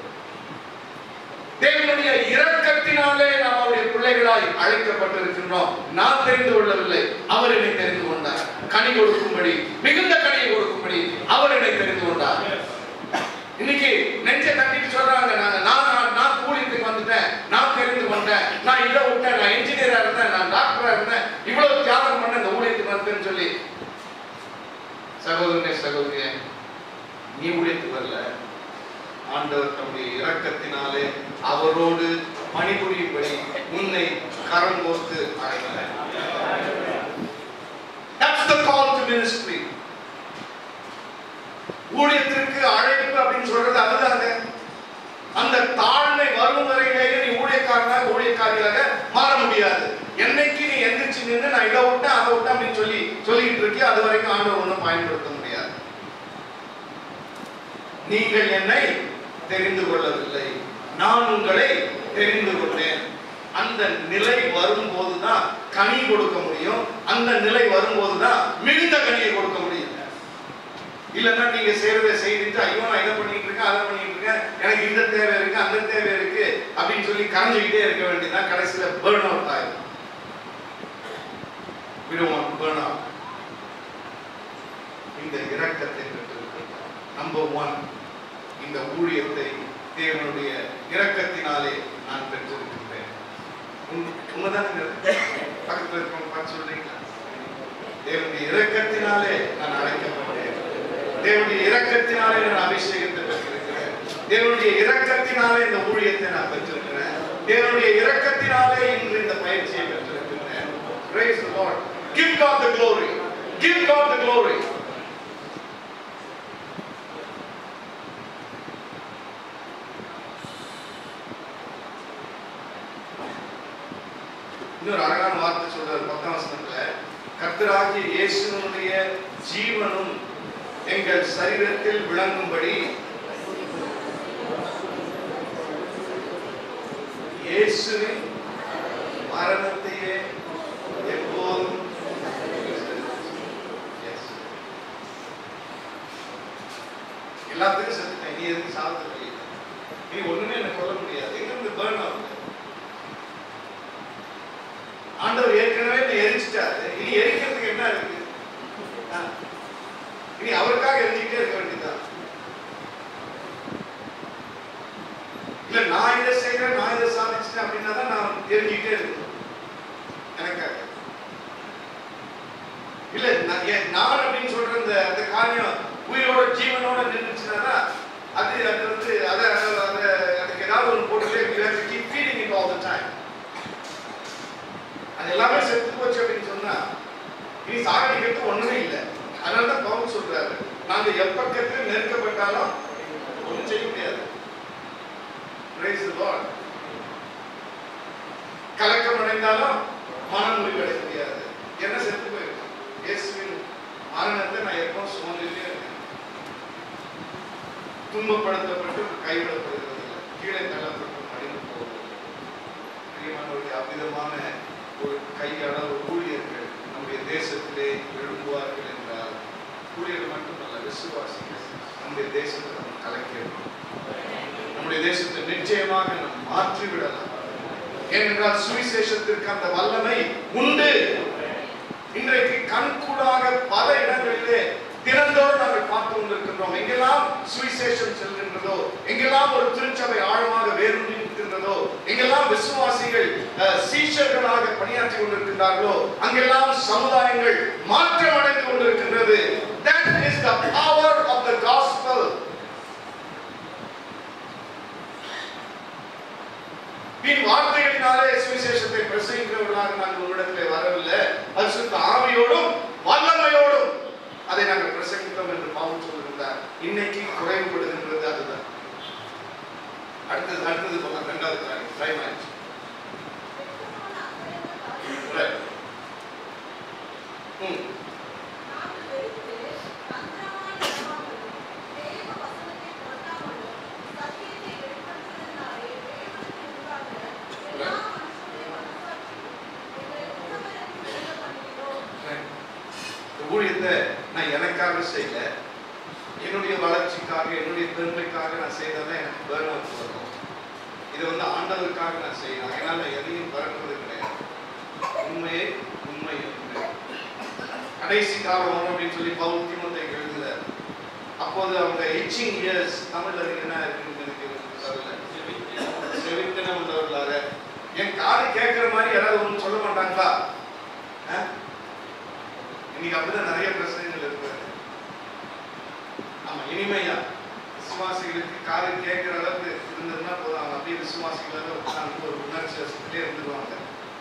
தேவனுடைய இரக்கத்தினாலே நாம் அவருடைய பிள்ளைகளாய் அழைக்கப்பட்டிருக்கின்றோம் நான் தெரிந்து கொள்ளவில்லை அவர் என்னை தெரிந்து கொண்டார் கனி கொடுக்கும்படி மிகுந்த கனியை கொடுக்கும்படி அவர் என்னை தெரிந்து கொண்டார் இன்னைக்கு நெஞ்சை தட்டிட்டு சொல்றாங்க நாங்க நான் நான் நான் கூலியத்துக்கு வந்துட்டேன் நான் தெரிந்து கொண்டேன் நான் இதை விட்டேன் நான் இன்ஜினியரா இருந்தேன் நான் டாக்டரா இருந்தேன் இவ்வளவு தியாகம் பண்ண இந்த ஊழியத்துக்கு வந்தேன்னு சொல்லி சகோதரனே சகோதரியே நீ ஊழியத்துக்கு வரல ஆண்டவர் தம்முடைய இரக்கத்தினாலே அவரோடு பணிபுரியும்படி உன்னை கரம் கோர்த்து அழைத்தார் That's the call to ministry. ஊழியத்திற்கு அழைப்பு அப்படின்னு சொல்றது அதுதாங்க அந்த தாழ்மை வரும் வரையிலேயே நீ ஊழியக்காரனாக ஊழியக்காரியாக மாற முடியாது என்னைக்கு நீ எந்திரிச்சு நின்று நான் இதை விட்டேன் அதை விட்டேன் அப்படின்னு சொல்லி சொல்லிட்டு இருக்கியோ அது வரைக்கும் ஆண்டவர் ஒன்றும் பயன்படுத்த முடியாது நீங்கள் என்னை தெரிந்து கொள்ளவில்லை நான் உங்களை தெரிந்து கொண்டேன் அந்த நிலை வரும்போதுதான் கனி கொடுக்க முடியும் அந்த நிலை வரும்போதுதான் மிகுந்த கனியை கொடுக்க முடியும் இல்லைன்னா நீங்க செய்யறதை செய்துட்டு ஐயோ நான் இதை பண்ணிட்டு இருக்கேன் அதை பண்ணிட்டு இருக்கேன் எனக்கு இந்த தேவை இருக்கு அந்த தேவை இருக்கு அப்படின்னு சொல்லி கரைஞ்சுக்கிட்டே இருக்க வேண்டியதுதான் கடைசியில பேர்ன் அவுட் ஆயிடும் we don't want to burn out இந்த இரக்கத்தை பெற்றிருக்கிறோம் நம்பர் ஒன் இந்த ஊழியத்தை தேவனுடைய இரக்கத்தினாலே நான் பெற்றிருக்கின்றேன் உண்மை- உண்மைதானுங்க பக்கத்துல இருக்கவங்க பார்த்து சொல்றீங்களா தேவனுடைய இரக்கத்தினாலே நான் அழைக்கப்பட்டேன் தேவனுடைய இரக்கத்தினாலே நான் அபிஷேகத்தை பெற்றிருக்கிறேன் தேவனுடைய இரக்கத்தினாலே இந்த ஊழியத்தை நான் பெற்றிருக்கிறேன் தேவனுடைய இரக்கத்தினாலே இன்று இந்த பயிற்சியை பெற்றிருக்கிறேன் praise the lord give god the glory give god the glory இன்னொரு அழகான வார்த்தை சொல்றாரு பத்தாம் வசனத்துல கர்த்தராகிய இயேசுனுடைய ஜீவனும் எங்கள் சரீரத்தில் விளங்கும்படி இயேசுவின் மரணத்தையே எப்போதும் Yes. எல்லாத்துக்கும் செத்துட்டேன் நீ எதுக்கு சாப்பிட்டு நீ ஒண்ணுமே எனக்கு சொல்ல முடியாது எங்க இருந்து பேர்ன் ஆகுது ஆண்டவர் ஏற்கனவே என்னை எரிச்சிட்டாரு இனி எரிக்கிறதுக்கு என்ன இருக்கு ஆ. இனி அவருக்காக எரிஞ்சுக்கிட்டே இருக்க வேண்டியதுதான் இல்ல நான் இதை செய்யறேன் நான் இதை சாதிச்சிட்டேன் அப்படின்னா தான் நான் எரிஞ்சுக்கிட்டே இருக்கணும் எனக்காக இல்ல நான் ஏன் நான் அப்படின்னு சொல்ற அந்த அந்த காரியம் உயிரோட ஜீவனோட நின்றுச்சுன்னா அது அது வந்து அதை அதை அதை- அதுக்கு ஏதாவது ஒன்று போட்டுட்டே we have to keep feeding it all the time அது எல்லாமே செத்து போச்சு அப்படின்னு சொன்னா இனி சாகடிக்கிறது ஒண்ணுமே இல்லை அதனால தான் பவுல் சொல்றாரு நாங்க எப்பக்கத்தில் நெருக்கப்பட்டாலும் ஒண்ணும் செய்ய முடியாது Praise the Lord. கலக்கம் அடைந்தாலும் மனம் முடிவடைய முடியாது என்ன செத்து போயிருக்கும் இயேசுவின் மரணத்தை நான் எப்பவும் சுமந்துட்டே இருக்கேன் துன்பப்படுத்தப்பட்டு கைவிடப்படுகிறது இல்லை கீழே தள்ளப்பட்டு மடிந்து போகிறது பிரியமானவருடைய அவ்விதமான ஒரு கையாளர் ஊழியர்கள் நம்முடைய தேசத்திலே எழும்புவார்கள் என்றால் ஊழியர்கள் மட்டுமல்ல விசுவாசிகள் நம்முடைய தேசத்தை நம்ம கலைக்கிறோம் நம்முடைய தேசத்தை நிச்சயமாக நாம் மாற்றி விடலாம் ஏனென்றால் சுவிசேஷத்திற்கு அந்த வல்லமை உண்டு இன்றைக்கு கண்கூடாக பல இடங்களிலே தினந்தோறும் நாங்கள் பார்த்து கொண்டிருக்கின்றோம் எங்கெல்லாம் சுவிசேஷம் செல்கின்றதோ எங்கெல்லாம் ஒரு திருச்சபை ஆழமாக வேரூன்றி நிற்கின்றதோ எங்கெல்லாம் விசுவாசிகள் அஹ், சீஷர்களாக பணியாற்றி கொண்டிருக்கின்றார்களோ அங்கெல்லாம் சமுதாயங்கள் மாற்றம் அடைந்து கொண்டிருக்கின்றது that is the power of the gospel பின் வார்த்தைகளினாலே சுவிசேஷத்தை பிரசங்கிக்கிறவர்களாக நாங்கள் உங்களிடத்திலே வரவில்லை பரிசுத்த ஆவியோடும் வல்லமையோடும் அதை நாங்கள் பிரசங்கித்தோம் என்று பவுல் சொல்லுகின்றார் இன்னைக்கு குறைவுபடுகின்றது அதுதான் அடுத்தது அடுத்தது போகலாம் ரெண்டாவது காரியம் டைம் ஆயிடுச்சு Right. ம் Right. இந்த ஊழியத்தை நான் எனக்காக செய்யல என்னுடைய வளர்ச்சிக்காக என்னுடைய பெருமைக்காக நான் செய்தாதான் எனக்கு பேர்ன் அவுட் வரும் இதை வந்து ஆண்டவருக்காக நான் செய்யணும் அதனால நான் எதையும் பறக்கிறது கிடையாது உண்மையே உண்மை என்று. கடைசி காலம் வரும் அப்படின்னு சொல்லி பவுல் தீமத்தை எழுதுகிறார் அப்போது அவங்க எச்சிங் இயர்ஸ் தமிழ் அதுக்கு என்ன இருக்குன்னு எனக்கு தெரியல செவித்தனம் உள்ளவர்களாக என் காது கேட்கிற மாதிரி யாராவது ஒன்று சொல்ல மாட்டாங்களா ஆ? இன்னைக்கு அப்படிதான் நிறைய பிரச்சனைகள் இருக்கு ஆமா இனிமையா விசுவாசிகளுக்கு காது கேட்கிற அளவுக்கு இருந்ததுன்னா போதும் அவங்க அப்படியே விசுவாசிகளாக உட்கார்ந்து ஒரு உணர்ச்சி வசத்திலே இருந்துருவாங்க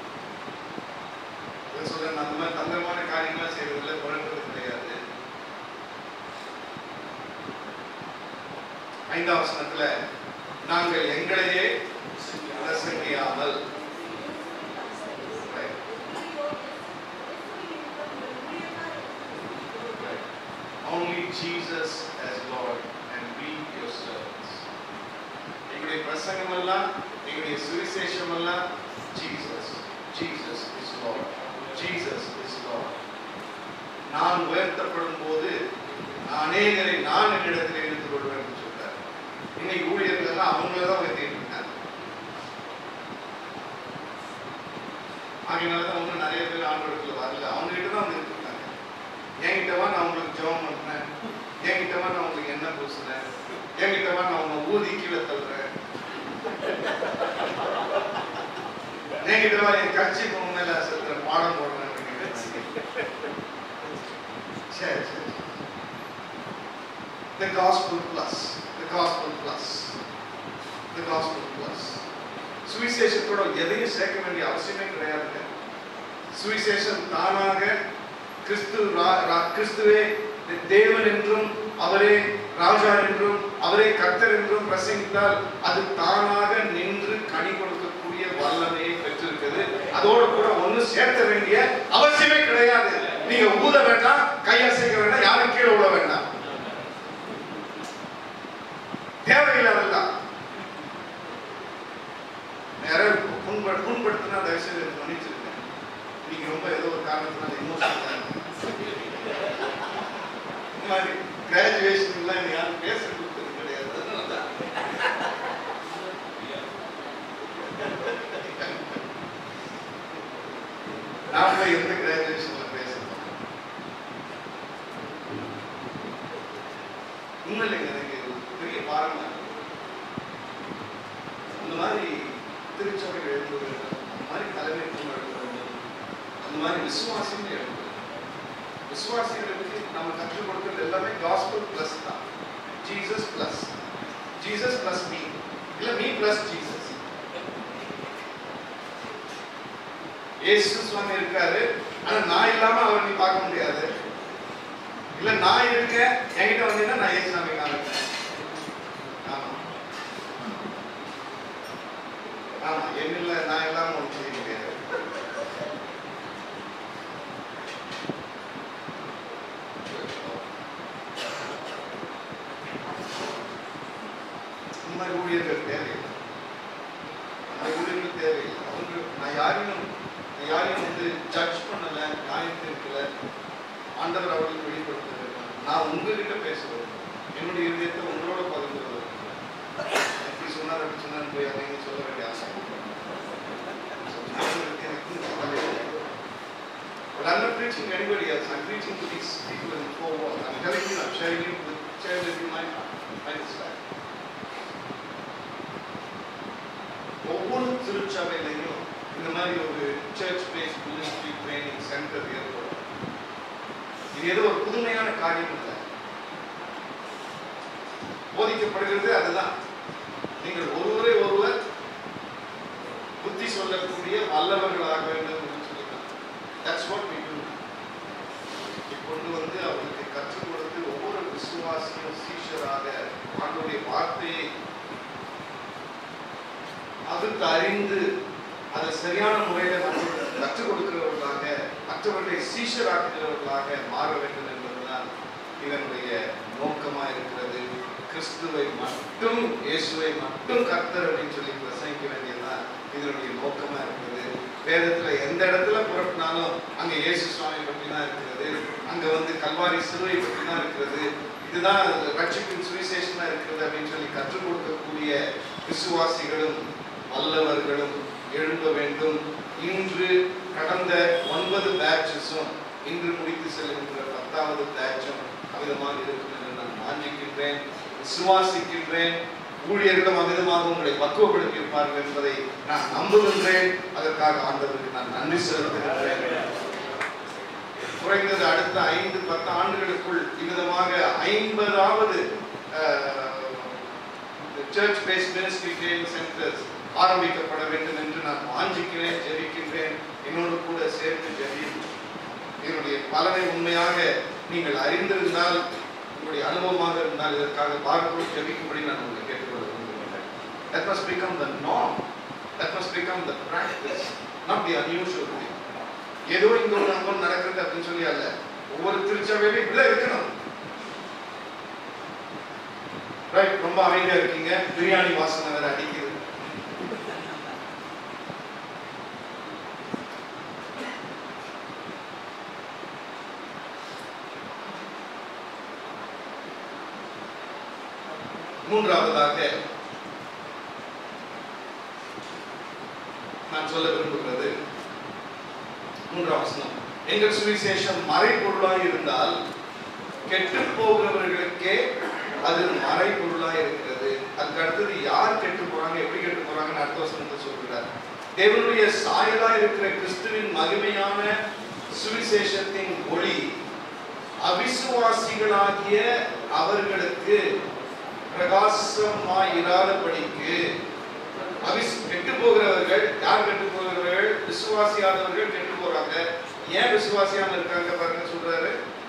இவன் சொல்றேன் அந்த மாதிரி தந்திரமான காரியங்களா செய்யறதுல குறைந்தது கிடையாது ஐந்தாம் வசனத்துல நாங்கள் எங்களையே பிரசங்கியாமல் Right. Only Jesus as Lord and we your servants. எங்களுடைய பிரசங்கம் எல்லாம் எங்களுடைய சுவிசேஷம் எல்லாம் Jesus Jesus is Lord Jesus is Lord நான் உயர்த்தப்படும் போது அநேகரை நான் என்னிடத்தில் எடுத்துக் கொள்வேன் என்று சொல்றார் இன்னைக்கு ஊழியர்கள் எல்லாம் அவங்கள தான் உயர்த்திட்டு இருக்காங்க ஆகையினால தான் ஒன்றும் நிறைய பேர் ஆண்டவரத்தில் வரல அவங்க கிட்ட தான் வந்து இருக்காங்க என்கிட்டவா நான் உங்களுக்கு ஜெபம் பண்றேன் என்கிட்டவா நான் உங்களுக்கு என்ன பூசுறேன் என்கிட்டவா நான் உங்க ஊதி கீழே தள்ளுறேன் என்கிட்ட வா என் கட்சி உன் மேல சத்திர பாடம் போடுறேன் சரி சரி The gospel plus, the gospel plus, the gospel plus. சுவிசேஷத்தோட எதையும் சேர்க்க வேண்டிய அவசியமே கிடையாதுங்க சுவிசேஷம் தானாக கிறிஸ்து ரா- ரா- கிறிஸ்துவே தேவன் என்றும் அவரே ராஜா என்றும் அவரே கர்த்தர் என்றும் பிரசங்கித்தால் அது தானாக நின்று கனி கொடுக்கக்கூடிய வல்லமையை பெற்றிருக்குது அதோட கூட ஒண்ணு சேர்க்க வேண்டிய அவசியமே கிடையாது நீங்க ஊத வேண்டாம் கையசைக்க வேண்டாம் யாரும் கீழே விட வேண்டாம் தேவையில்லை அதெல்லாம் யாராவது புண்படு புண்படுத்தினா தயவுசெய்து எனக்கு மன்னிச்சிருங்க நீங்க ரொம்ப ஏதோ ஒரு காரணத்தினால இமோஷனல் இந்த மாதிரி கிராஜுவேஷன் எல்லாம் எனக்கு யாரும் பேச கொடுத்தது கிடையாது அதனால தான். நான் போய் எந்த கிராஜுவேஷன்ல பேசுறேன் உண்மை இல்லைங்க எனக்கு ஒரு பெரிய பாரமா இருக்கு. அந்த மாதிரி திருச்சபை எழுத வேண்டும் அந்த மாதிரி தலைமை எழுத வேண்டும் அந்த மாதிரி விசுவாசியும் எழுத வேண்டும் விசுவாசிகளுக்கு நம்ம கற்றுக் கொடுக்கிறது எல்லாமே காஸ்பல் பிளஸ் தான் Jesus plus Jesus plus me இல்ல மீ பிளஸ் ஜீசஸ் இயேசு சுவாமி இருக்காரு ஆனா நான் இல்லாம அவர் நீ பார்க்க முடியாது இல்ல நான் இருக்கேன் என்கிட்ட வந்தீங்கன்னா நான் இயேசு சாமி காமிப்பேன் ஆமா ஆமா என்னில்ல நான் இல்லாம ஒன்று செய்ய முடியாது இந்த மாதிரி ஊழியர்கள் தேவையில்லை அந்த மாதிரி ஊழியர்கள் தேவையில்லை அவங்க நான் யாரையும் நான் யாரையும் வந்து ஜட்ஜ் பண்ணல நியாயம் தீர்க்கல ஆண்டவர் அவர்களுக்கு வெளிப்படுத்துறது நான் உங்ககிட்ட பேசுவது என்னுடைய இதயத்தை உங்களோட பகிர்ந்து கொள்வது இப்படி சொன்னார் அப்படி சொன்னார் போய் அதை சொல்ல வேண்டிய ஆசை எனக்கு கவலை இல்லை. But I'm not preaching to anybody else. I'm preaching to these people in the four walls. I'm telling you, I'm sharing you with sharing with you my heart, my desire. ஒவ்வொரு திருச்சபையிலையும் இந்த மாதிரி ஒரு church base ministry training centre ஏற்படும் இது ஏதோ ஒரு புதுமையான காரியம் இல்லை போதிக்கப்படுகிறது அதுதான் நீங்கள் ஒருவரை ஒருவர் புத்தி சொல்லக்கூடிய வல்லவர்களாக வேண்டும் என்று சொல்லிதான் தட்ஸ் வாட் we do கொண்டு வந்து அவர்களுக்கு கற்றுக் கொடுத்து ஒவ்வொரு விசுவாசியும் சீஷராக ஆண்டுடைய வார்த்தையை அதுக்கு அறிந்து அதை சரியான முறையில் மற்றவர்களுக்கு கற்றுக் கொடுக்கிறவர்களாக மற்றவர்களை சீஷராக்குகிறவர்களாக மாற வேண்டும் என்பதுதான் இதனுடைய நோக்கமா இருக்கிறது கிறிஸ்துவை மட்டும் இயேசுவை மட்டும் கர்த்தர் அப்படின்னு சொல்லி பிரசங்கிக்க வேண்டியதுதான் இதனுடைய நோக்கமா இருக்குது வேதத்துல எந்த இடத்துல புறப்பட்டாலும் அங்க இயேசு சுவாமி பற்றி தான் இருக்கிறது அங்க வந்து கல்வாரி சிலுவை பற்றி தான் இருக்கிறது இதுதான் ரட்சிப்பின் சுவிசேஷமா இருக்கிறது அப்படின்னு சொல்லி கற்றுக் கொடுக்கக்கூடிய விசுவாசிகளும் வல்லவர்களும் எழும்ப வேண்டும் இன்று கடந்த ஒன்பது பேட்சஸும் இன்று முடித்து செல்கின்ற பத்தாவது பேட்சும் அமிதமாக இருக்கும் என்று நான் வாஞ்சிக்கின்றேன் விசுவாசிக்கின்றேன் ஊழியர்களும் அமிதமாக உங்களை பக்குவப்படுத்தியிருப்பார்கள் என்பதை நான் நம்புகின்றேன் அதற்காக ஆண்டவருக்கு நான் நன்றி செலுத்துகின்றேன் குறைந்தது அடுத்த ஐந்து பத்து ஆண்டுகளுக்குள் இவ்விதமாக ஐம்பதாவது church base ministry training centres ஆரம்பிக்கப்பட வேண்டும் என்று நான் வாஞ்சிக்கிறேன் ஜெபிக்கின்றேன் என்னோடு கூட சேர்த்து ஜெபியும் இதனுடைய பலனை உண்மையாக நீங்கள் அறிந்திருந்தால் உங்களுடைய அனுபவமாக இருந்தால் இதற்காக பார்க்கும் ஜெபிக்கும்படி நான் உங்களை கேட்டுக்கொள்ள விரும்புகின்றேன் That must become the norm. That must become the practice, not the unusual thing. ஏதோ இங்க ஒரு அங்கம் நடக்கிறது அப்படின்னு சொல்லி அல்ல ஒவ்வொரு திருச்சபையிலும் இப்படிதான் இருக்கணும் ரைட் ரொம்ப அமைதியா இருக்கீங்க பிரியாணி வாசனை வேற அடிக்குது மூன்றாவதாக நான் சொல்ல விரும்புகிறது மூன்றாம் வசனம் எங்கள் சுவிசேஷம் மறைபொருளாய் இருந்தால் கெட்டு போகிறவர்களுக்கே அது மறைபொருளாய் இருக்கிறது அதுக்கு அடுத்தது யார் கெட்டு போறாங்க எப்படி கெட்டு போறாங்கன்னு அடுத்த வசனத்தை சொல்கிறார் தேவனுடைய சாயலா இருக்கிற கிறிஸ்துவின் மகிமையான சுவிசேஷத்தின் ஒளி அவிசுவாசிகளாகிய அவர்களுக்கு பிரகாசமாய் இராதபடிக்கு அவிஸ் கெட்டு போகிறவர்கள் யார் கெட்டு போகிறவர்கள் விசுவாசியாதவர்கள் கெட்டு போறாங்க ஏன் விசுவாசியாம இருக்காங்க பாருங்க சொல்றாரு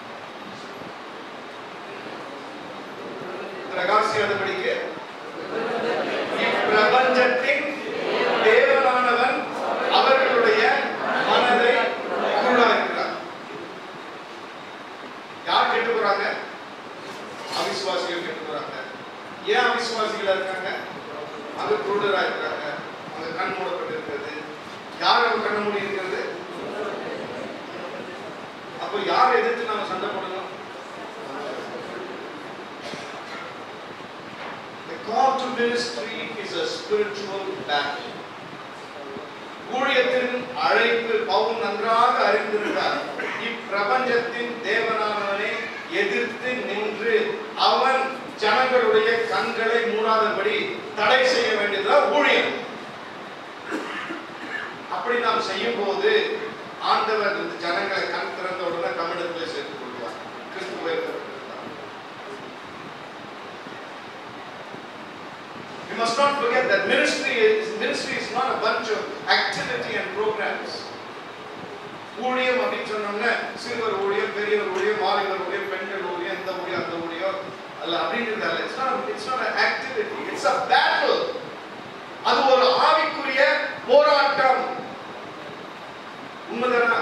பிரகாசியாதபடிக்கு இப்பிரபஞ்சத்தின் தேவனானவன் அவர்களுடைய மனதை குருடாக்கிறார் யார் கெட்டு போறாங்க அவிசுவாசிகள் கெட்டு போறாங்க ஏன் அவிசுவாசிகளா இருக்காங்க அது குருடரா இருக்காங்க அவங்க கண் மூடப்பட்டு இருக்கிறது யார் அவங்க கண்ண மூடி இருக்கிறது அப்போ யார் எதிர்த்து நாம சண்டை போடணும் The call to ministry is a spiritual battle. ஊழியத்தின் அழைப்பு பவுல் நன்றாக அறிந்திருந்தார் இப்பிரபஞ்சத்தின் தேவனானவனை எதிர்த்து நின்று அவன் ஜனங்களுடைய கண்களை மூடாதபடி தடை செய்ய வேண்டியதுதான் ஊழியம் அப்படி நாம் செய்யும் போது ஆண்டவர் இந்த ஜனங்களை கண் திறந்த உடனே தமிழகத்திலே சேர்த்துக் கொள்வார் கிறிஸ்துவ We must not forget that ministry is ministry is not a bunch of activity and programs. ஊழியம் அப்படின்னு சொன்னோம்னா சிறுவர் ஊழியம் பெரியவர் ஊழியம் வாலிபர் ஊழியம் பெண்கள் ஊழியம் இந்த ஊழியம் அந்த ஊழியம் அல்ல அப்படின்றது அல்ல it's not it's not activity it's a battle அது ஒரு ஆவிக்குரிய போராட்டம் உண்மைதானா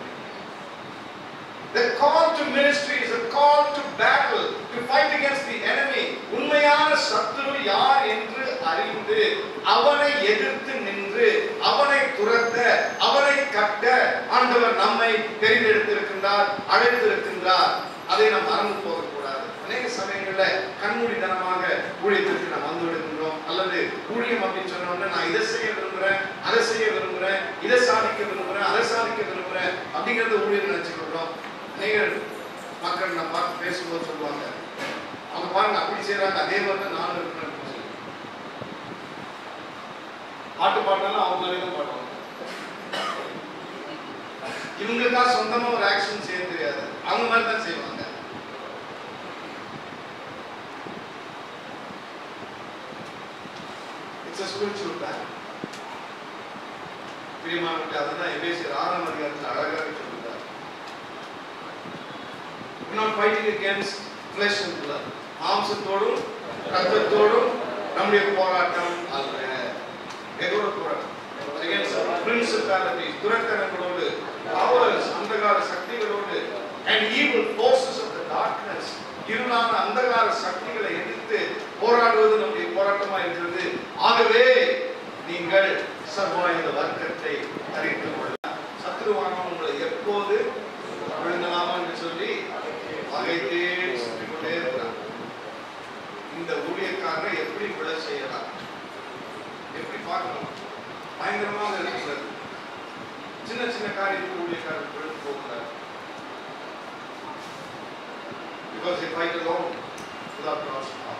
The call to ministry is a call to battle, to fight against the enemy. உண்மையான சத்துரு யார் என்று அறிந்து அவனை எதிர்த்து நின்று அவனை துரத்த அவனை கட்ட ஆண்டவர் நம்மை தெரிந்தெடுத்திருக்கின்றார் அழைத்திருக்கின்றார் அதை நாம் மறந்து போகக்கூடாது அநேக சமயங்கள்ல கண்மூடித்தனமாக ஊழியத்திற்கு நாம் வந்து விடுகின்றோம் அல்லது ஊழியம் அப்படின்னு சொன்னோம்னா நான் இதை செய்ய விரும்புறேன் அதை செய்ய விரும்புறேன் இதை சாதிக்க விரும்புறேன் அதை சாதிக்க விரும்புறேன் அப்படிங்கறத ஊழியம் நினைச்சுக்கிறோம் அநேக மக்கள் நான் பார்த்து பேசும்போது சொல்லுவாங்க அவங்க பாருங்க அப்படி செய்யறாங்க அதே மாதிரி தான் நானும் இருக்கிறேன் அப்படின்னு சொல்லி. பாட்டு பாடினாலும் அவங்களே தான் பாடுவாங்க இவங்களுக்கா சொந்தமா ஒரு ஆக்ஷன் செய்ய தெரியாது அவங்க மாதிரி தான் செய்வாங்க இட்ஸ் a spiritual battle பிரியமானவர்களே அதுதான் எபேசியர் ஆறாம் அதிகாரத்தில் அழகாக சொல்லுகிறார் We're not fighting against flesh and blood. மாம்சத்தோடும் ரத்தத்தோடும் நம்முடைய போராட்டம் அல்ல எதோட போராட்டம் against principalities துரத்தனங்களோடு powers அந்தகார சக்திகளோடு and evil forces of the darkness இருளான அந்தகார சக்திகளை எதிர்த்து போராடுவது நம்முடைய போராட்டமா இருக்கிறது ஆகவே நீங்கள் சர்வாயுத வர்க்கத்தை அறிந்து கொள்ள சத்ருவானவன் உங்களை எப்போது விழுங்கலாமா என்று சொல்லி வகைத்தே சுற்றிக் கொண்டே இருக்கிறான் இந்த ஊழியக்காரரை எப்படி விழ செய்யலாம் எப்படி பார்க்கணும் பயங்கரமாக இருக்கிறது சின்ன சின்ன காரியத்துக்கு ஊழியக்காரர் விழுந்து போகிறார் because they fight alone without God's power.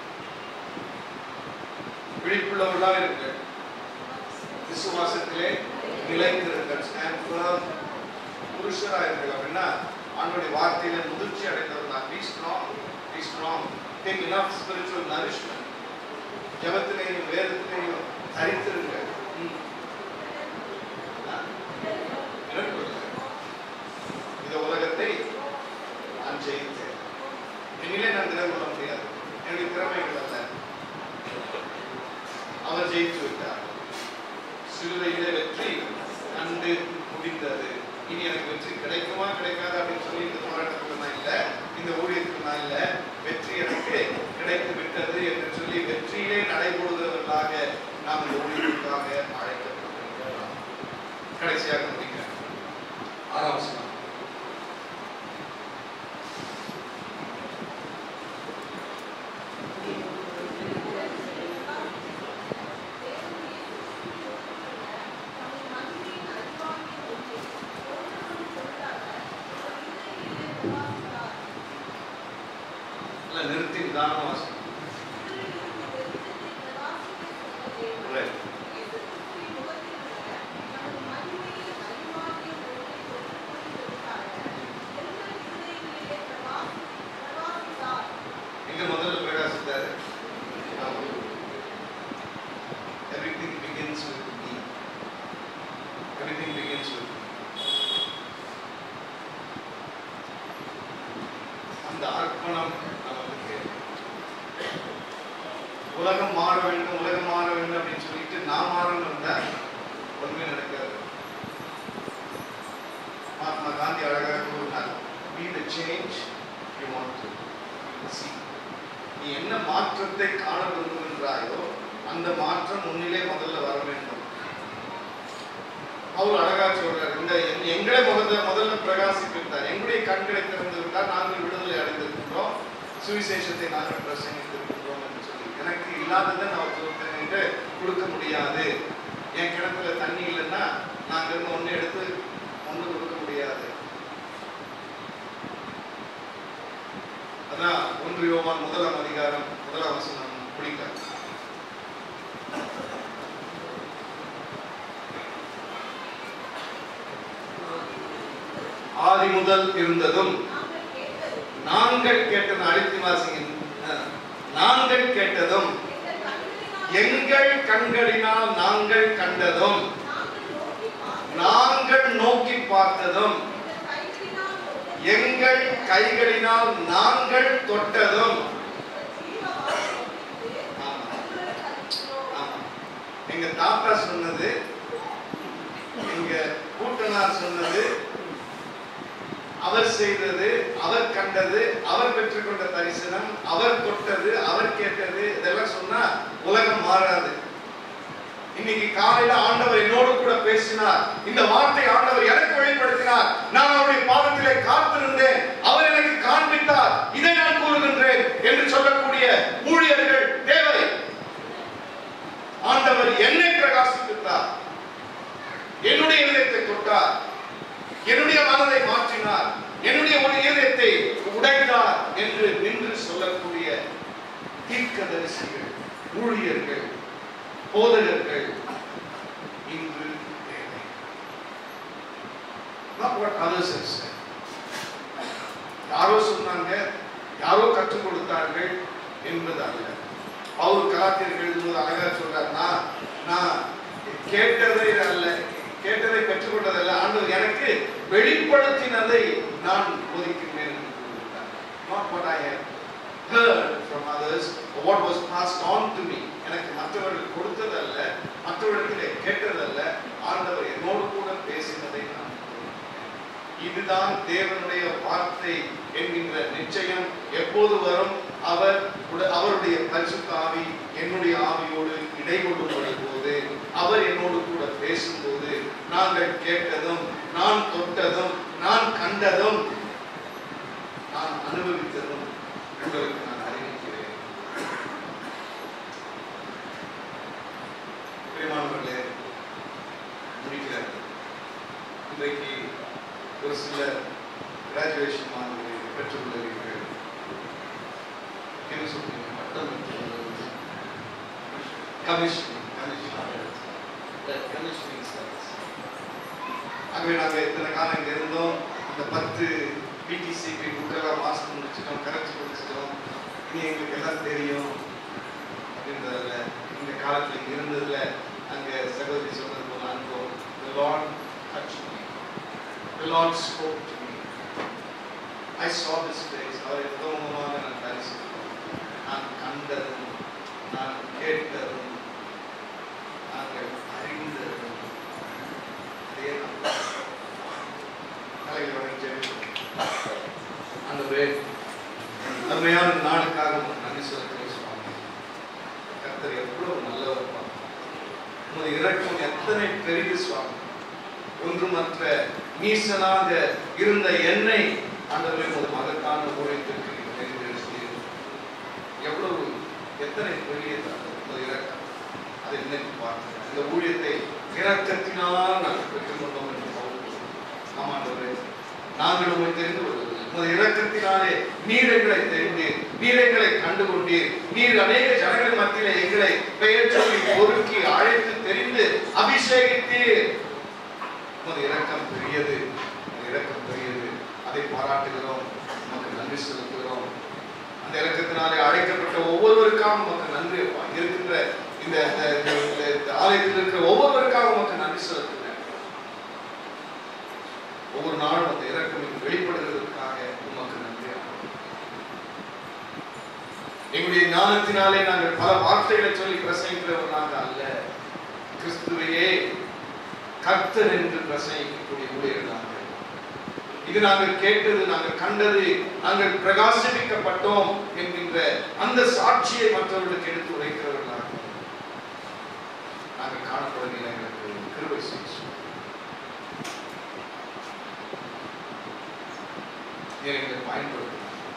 விழிப்புள்ளவர்களாக இருங்கள் விசுவாசத்திலே நிலைத்திருங்கள் ஸ்டாண்ட் firm புருஷரா இருங்கள் அப்படின்னா ஆண்டுடைய வார்த்தையில முதிர்ச்சி அடைந்தவர்களா be strong be strong take enough spiritual nourishment ஜபத்திலேயும் வேதத்திலேயும் தரித்திருங்கள் ம். எனக்கு கொடுங்க. இந்த உலகத்தை நான் ஜெயித்தேன் என்னிலே நான் திறன் கொள்ள முடியாது என்னுடைய திறமைகள் அல்ல அவர் ஜெயித்து விட்டார் சிலுவையிலே வெற்றி கண்டு முடிந்தது இனி எனக்கு வெற்றி கிடைக்குமா கிடைக்காதா அப்படின்னு சொல்லி இந்த போராட்டத்துக்கு நான் இல்லை இந்த ஊழியத்துக்கு நான் இல்லை வெற்றி எனக்கு கிடைத்து விட்டது என்று சொல்லி வெற்றியிலே நடைபோடுகிறவர்களாக நாம் இந்த ஊழியத்துக்காக அழைக்கப்பட்டிருக்கிறோம் கடைசியாக முடிக்கிறேன் ஆறாம் வசனம் இல்ல நிறுத்தி நிதானமா வாசிக்கணும். Right. அந்த அர்ப்பணம் நமக்கு தேவை. உலகம் மாற வேண்டும் உலகம் மாற வேண்டும் அப்படின்னு சொல்லிட்டு நான் மாறணும் இருந்தா ஒண்ணுமே நடக்காது மகாத்மா காந்தி அழகாக கூறினார் be the change you want to see நீ என்ன மாற்றத்தை காண விரும்புகின்றாயோ அந்த மாற்றம் உன்னிலே முதல்ல வர வேண்டும் அவர் அழகா சொல்றார் இந்த எங்க- எங்களை முதல்ல முதல்ல பிரகாசிப்பித்தார் எங்களுடைய கண்களை திறந்து விட்டால் நாங்கள் விடுதலை அடைந்திருக்கின்றோம் சுவிசேஷத்தை நாங்கள் பிரசங்கித்திருக்கின்றோம் என்று சொல்லி எனக்கு இல்லாததை நான் ஒருத்தருக்கு கொடுக்க முடியாது என் கிணத்துல தண்ணி இல்லைன்னா நாங்க இருந்து ஒண்ணு எடுத்து ஒண்ணு கொடுக்க முடியாது அதான் ஒன்று யோவான் முதலாம் அதிகாரம் முதலாம் வசனம் பிடிக்க ஆதி முதல் இருந்ததும் நாங்கள் கேட்டது அழுத்தி வாசிங்க அஹ், நாங்கள் கேட்டதும் எங்கள் கண்களினால் நாங்கள் கண்டதும் நாங்கள் நோக்கி பார்த்ததும் எங்கள் கைகளினால் நாங்கள் தொட்டதும் ஆமா, ஆமா. எங்க தாத்தா சொன்னது எங்க கூட்டனார் சொன்னது அவர் செய்தது அவர் கண்டது அவர் பெற்றுக்கொண்ட தரிசனம் அவர் தொட்டது அவர் கேட்டது இதெல்லாம் சொன்னா உலகம் மாறாது இன்னைக்கு காலையில ஆண்டவர் என்னோடு கூட பேசினார் இந்த வார்த்தை ஆண்டவர் எனக்கு வெளிப்படுத்தினார் நான் அவருடைய பாதத்திலே காத்திருந்தேன் அவர் எனக்கு காண்பித்தார் இதை நான் கூறுகின்றேன் என்று சொல்லக்கூடிய ஊழியர்கள் தேவை ஆண்டவர் என்னை பிரகாசிப்பித்தார் என்னுடைய இதயத்தை தொட்டார் என்னுடைய மனதை மாற்றினார் என்னுடைய ஒரு இதயத்தை உடைத்தார் என்று நின்று சொல்லக்கூடிய தீர்க்கதரிசிகள் ஊழியர்கள் போதகர்கள் இன்று தேவை Not what others have said. யாரோ சொன்னாங்க யாரோ கற்றுக் கொடுத்தார்கள் என்பது அல்ல அவர் கலாத்தியர்கள் எழுதும்போது அழகா சொல்றார் நான் நான் கேட்டதை அல்ல கேட்டதை பெற்றுக்கொண்டதல்ல ஆண்டவர் எனக்கு வெளிப்படுத்தினதை நான் போதிக்கின்றேன் என்று கூறுகிறார். Not what I have heard from others or what was passed on to me எனக்கு மற்றவர்கள் கொடுத்ததல்ல மற்றவர்களிடத்திலே கேட்டதல்ல ஆண்டவர் என்னோடு கூட பேசினதை நான் கூறுகிறேன். இதுதான் தேவனுடைய வார்த்தை என்கின்ற நிச்சயம் எப்போது வரும் அவர் உட- அவருடைய பரிசுத்த ஆவி என்னுடைய ஆவியோடு இடைகொள்ளும் போது அவர் என்னோடு கூட பேசும்போது நாங்கள் கேட்டதும் நான் தொட்டதும் நான் கண்டதும் நான் அனுபவித்ததும் உங்களுக்கு நான் அறிவிக்கிறேன் பிரியமானவர்களே முடிக்கிறார் இன்றைக்கு ஒரு சில கிராஜுவேஷன் மாணவர்கள் பெற்றுள்ளவர்கள் என்ன சொல்றீங்க பட்டம் பெற்றுள்ளவர்கள் கமிஷன் கமிஷனிங் சர்வீஸ் ஆகவே நாங்கள் இத்தனை காலம் இங்கே இருந்தோம் இந்த பத்து பிடிசிபி புக்கெல்லாம் மாஸ்டர் முடிச்சிட்டோம் கரெக்ட் முடிச்சிட்டோம் இனி எங்களுக்கு எல்லாம் தெரியும் அப்படின்றதில்ல இந்த காலத்தில் இங்கே இருந்ததில் அங்கே சகோதரி சொன்னது போல அனுபவம் The Lord touched me. The Lord spoke to me. I saw this place. அவர் எவ்வளவுமாக நான் தரிசித்தோம் நான் கண்டதும் நான் கேட்டதும் நாங்கள் அறிந்ததும் அதே நான் தலைவர் வணங்கி ஜெபிப்போம். ஆண்டவரே அருமையான நாளுக்காக உமக்கு நன்றி செலுத்துகிறேன் சுவாமி கர்த்தர் எவ்வளவு நல்லவர் பாருங்க. உமது இரக்கம் எத்தனை பெரிது சுவாமி ஒன்றுமற்ற நீசனாக இருந்த என்னை ஆண்டவரே உமது மகத்தான ஊழியத்திற்கு நீர் தேர்ந்தெடுத்தீர். எவ்வளவு எத்தனை பெரிய உமது இரக்கம் அதை நினைத்து பார்க்கிறேன் இந்த ஊழியத்தை இரக்கத்தினால் நாங்கள் பெற்றுக்கொண்டோம் என்று பவுல் கூறுகிறார். ஆம் ஆண்டவரே நாங்கள் உண்மை தெரிந்து கொள்வதில்லை உமது இரக்கத்தினாலே நீர் எங்களை தெரிந்தீர் நீர் எங்களை கண்டுகொண்டீர் நீர் அநேக ஜனங்கள் மத்தியிலே எங்களை பெயர் சொல்லி பொறுக்கி அழைத்து தெரிந்து அபிஷேகித்தீர் உமது இரக்கம் பெரியது உமது இரக்கம் பெரியது அதை பாராட்டுகிறோம் உமக்கு நன்றி செலுத்துகிறோம் அந்த இரக்கத்தினாலே அழைக்கப்பட்ட ஒவ்வொருவருக்காகவும் உமக்கு நன்றி இங்க இருக்கின்ற இந்த இந்த- இந்த- இந்த ஆலயத்தில் இருக்கிற ஒவ்வொருவருக்காகவும் உமக்கு நன்றி செலுத்துகிறேன் ஒவ்வொரு நாளும் அந்த இரக்கம் இங்கு வெளிப்படுகிறதுக்காக உமக்கு நன்றி எங்களுடைய ஞானத்தினாலே நாங்கள் பல வார்த்தைகளை சொல்லி பிரசங்கிக்கிறவர்களாக அல்ல கிறிஸ்துவையே கர்த்தர் என்று பிரசங்கிக்கக்கூடிய ஊழியர்களாக இது நாங்கள் கேட்டது நாங்கள் கண்டது நாங்கள் பிரகாசிப்பிக்கப்பட்டோம் என்கின்ற அந்த சாட்சியை மற்றவர்களுக்கு எடுத்து உரைக்கிறவர்களாக நாங்கள் காணப்படுகிற எங்களுக்கு கிருபை செய்யும் எங்களை பயன்படுத்தும்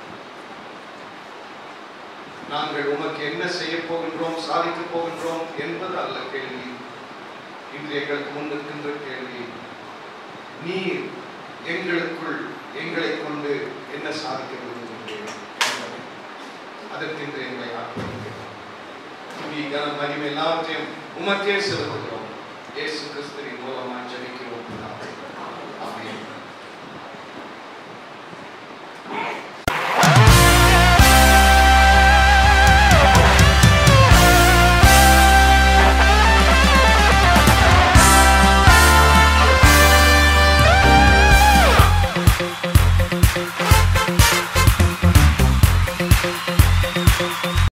நாங்கள் உமக்கு என்ன செய்ய போகின்றோம் சாதிக்க போகின்றோம் என்பது அல்ல கேள்வி இன்று எங்களுக்கு முன் இருக்கின்ற கேள்வி நீர் எங்களுக்குள் எங்களை கொண்டு என்ன சாதிக்க விரும்புகின்றீர்கள் என்பதை. அதற்கு இன்று எங்களை ஆர்ப்பணிக்கிறோம் துதி கனம் மகிமை எல்லாவற்றையும் உமக்கே செலுத்துகிறோம் இயேசு கிறிஸ்துவின் மூலமாய் ஜெபிக்கிறோம் பிதாவே. ஆமென் Thank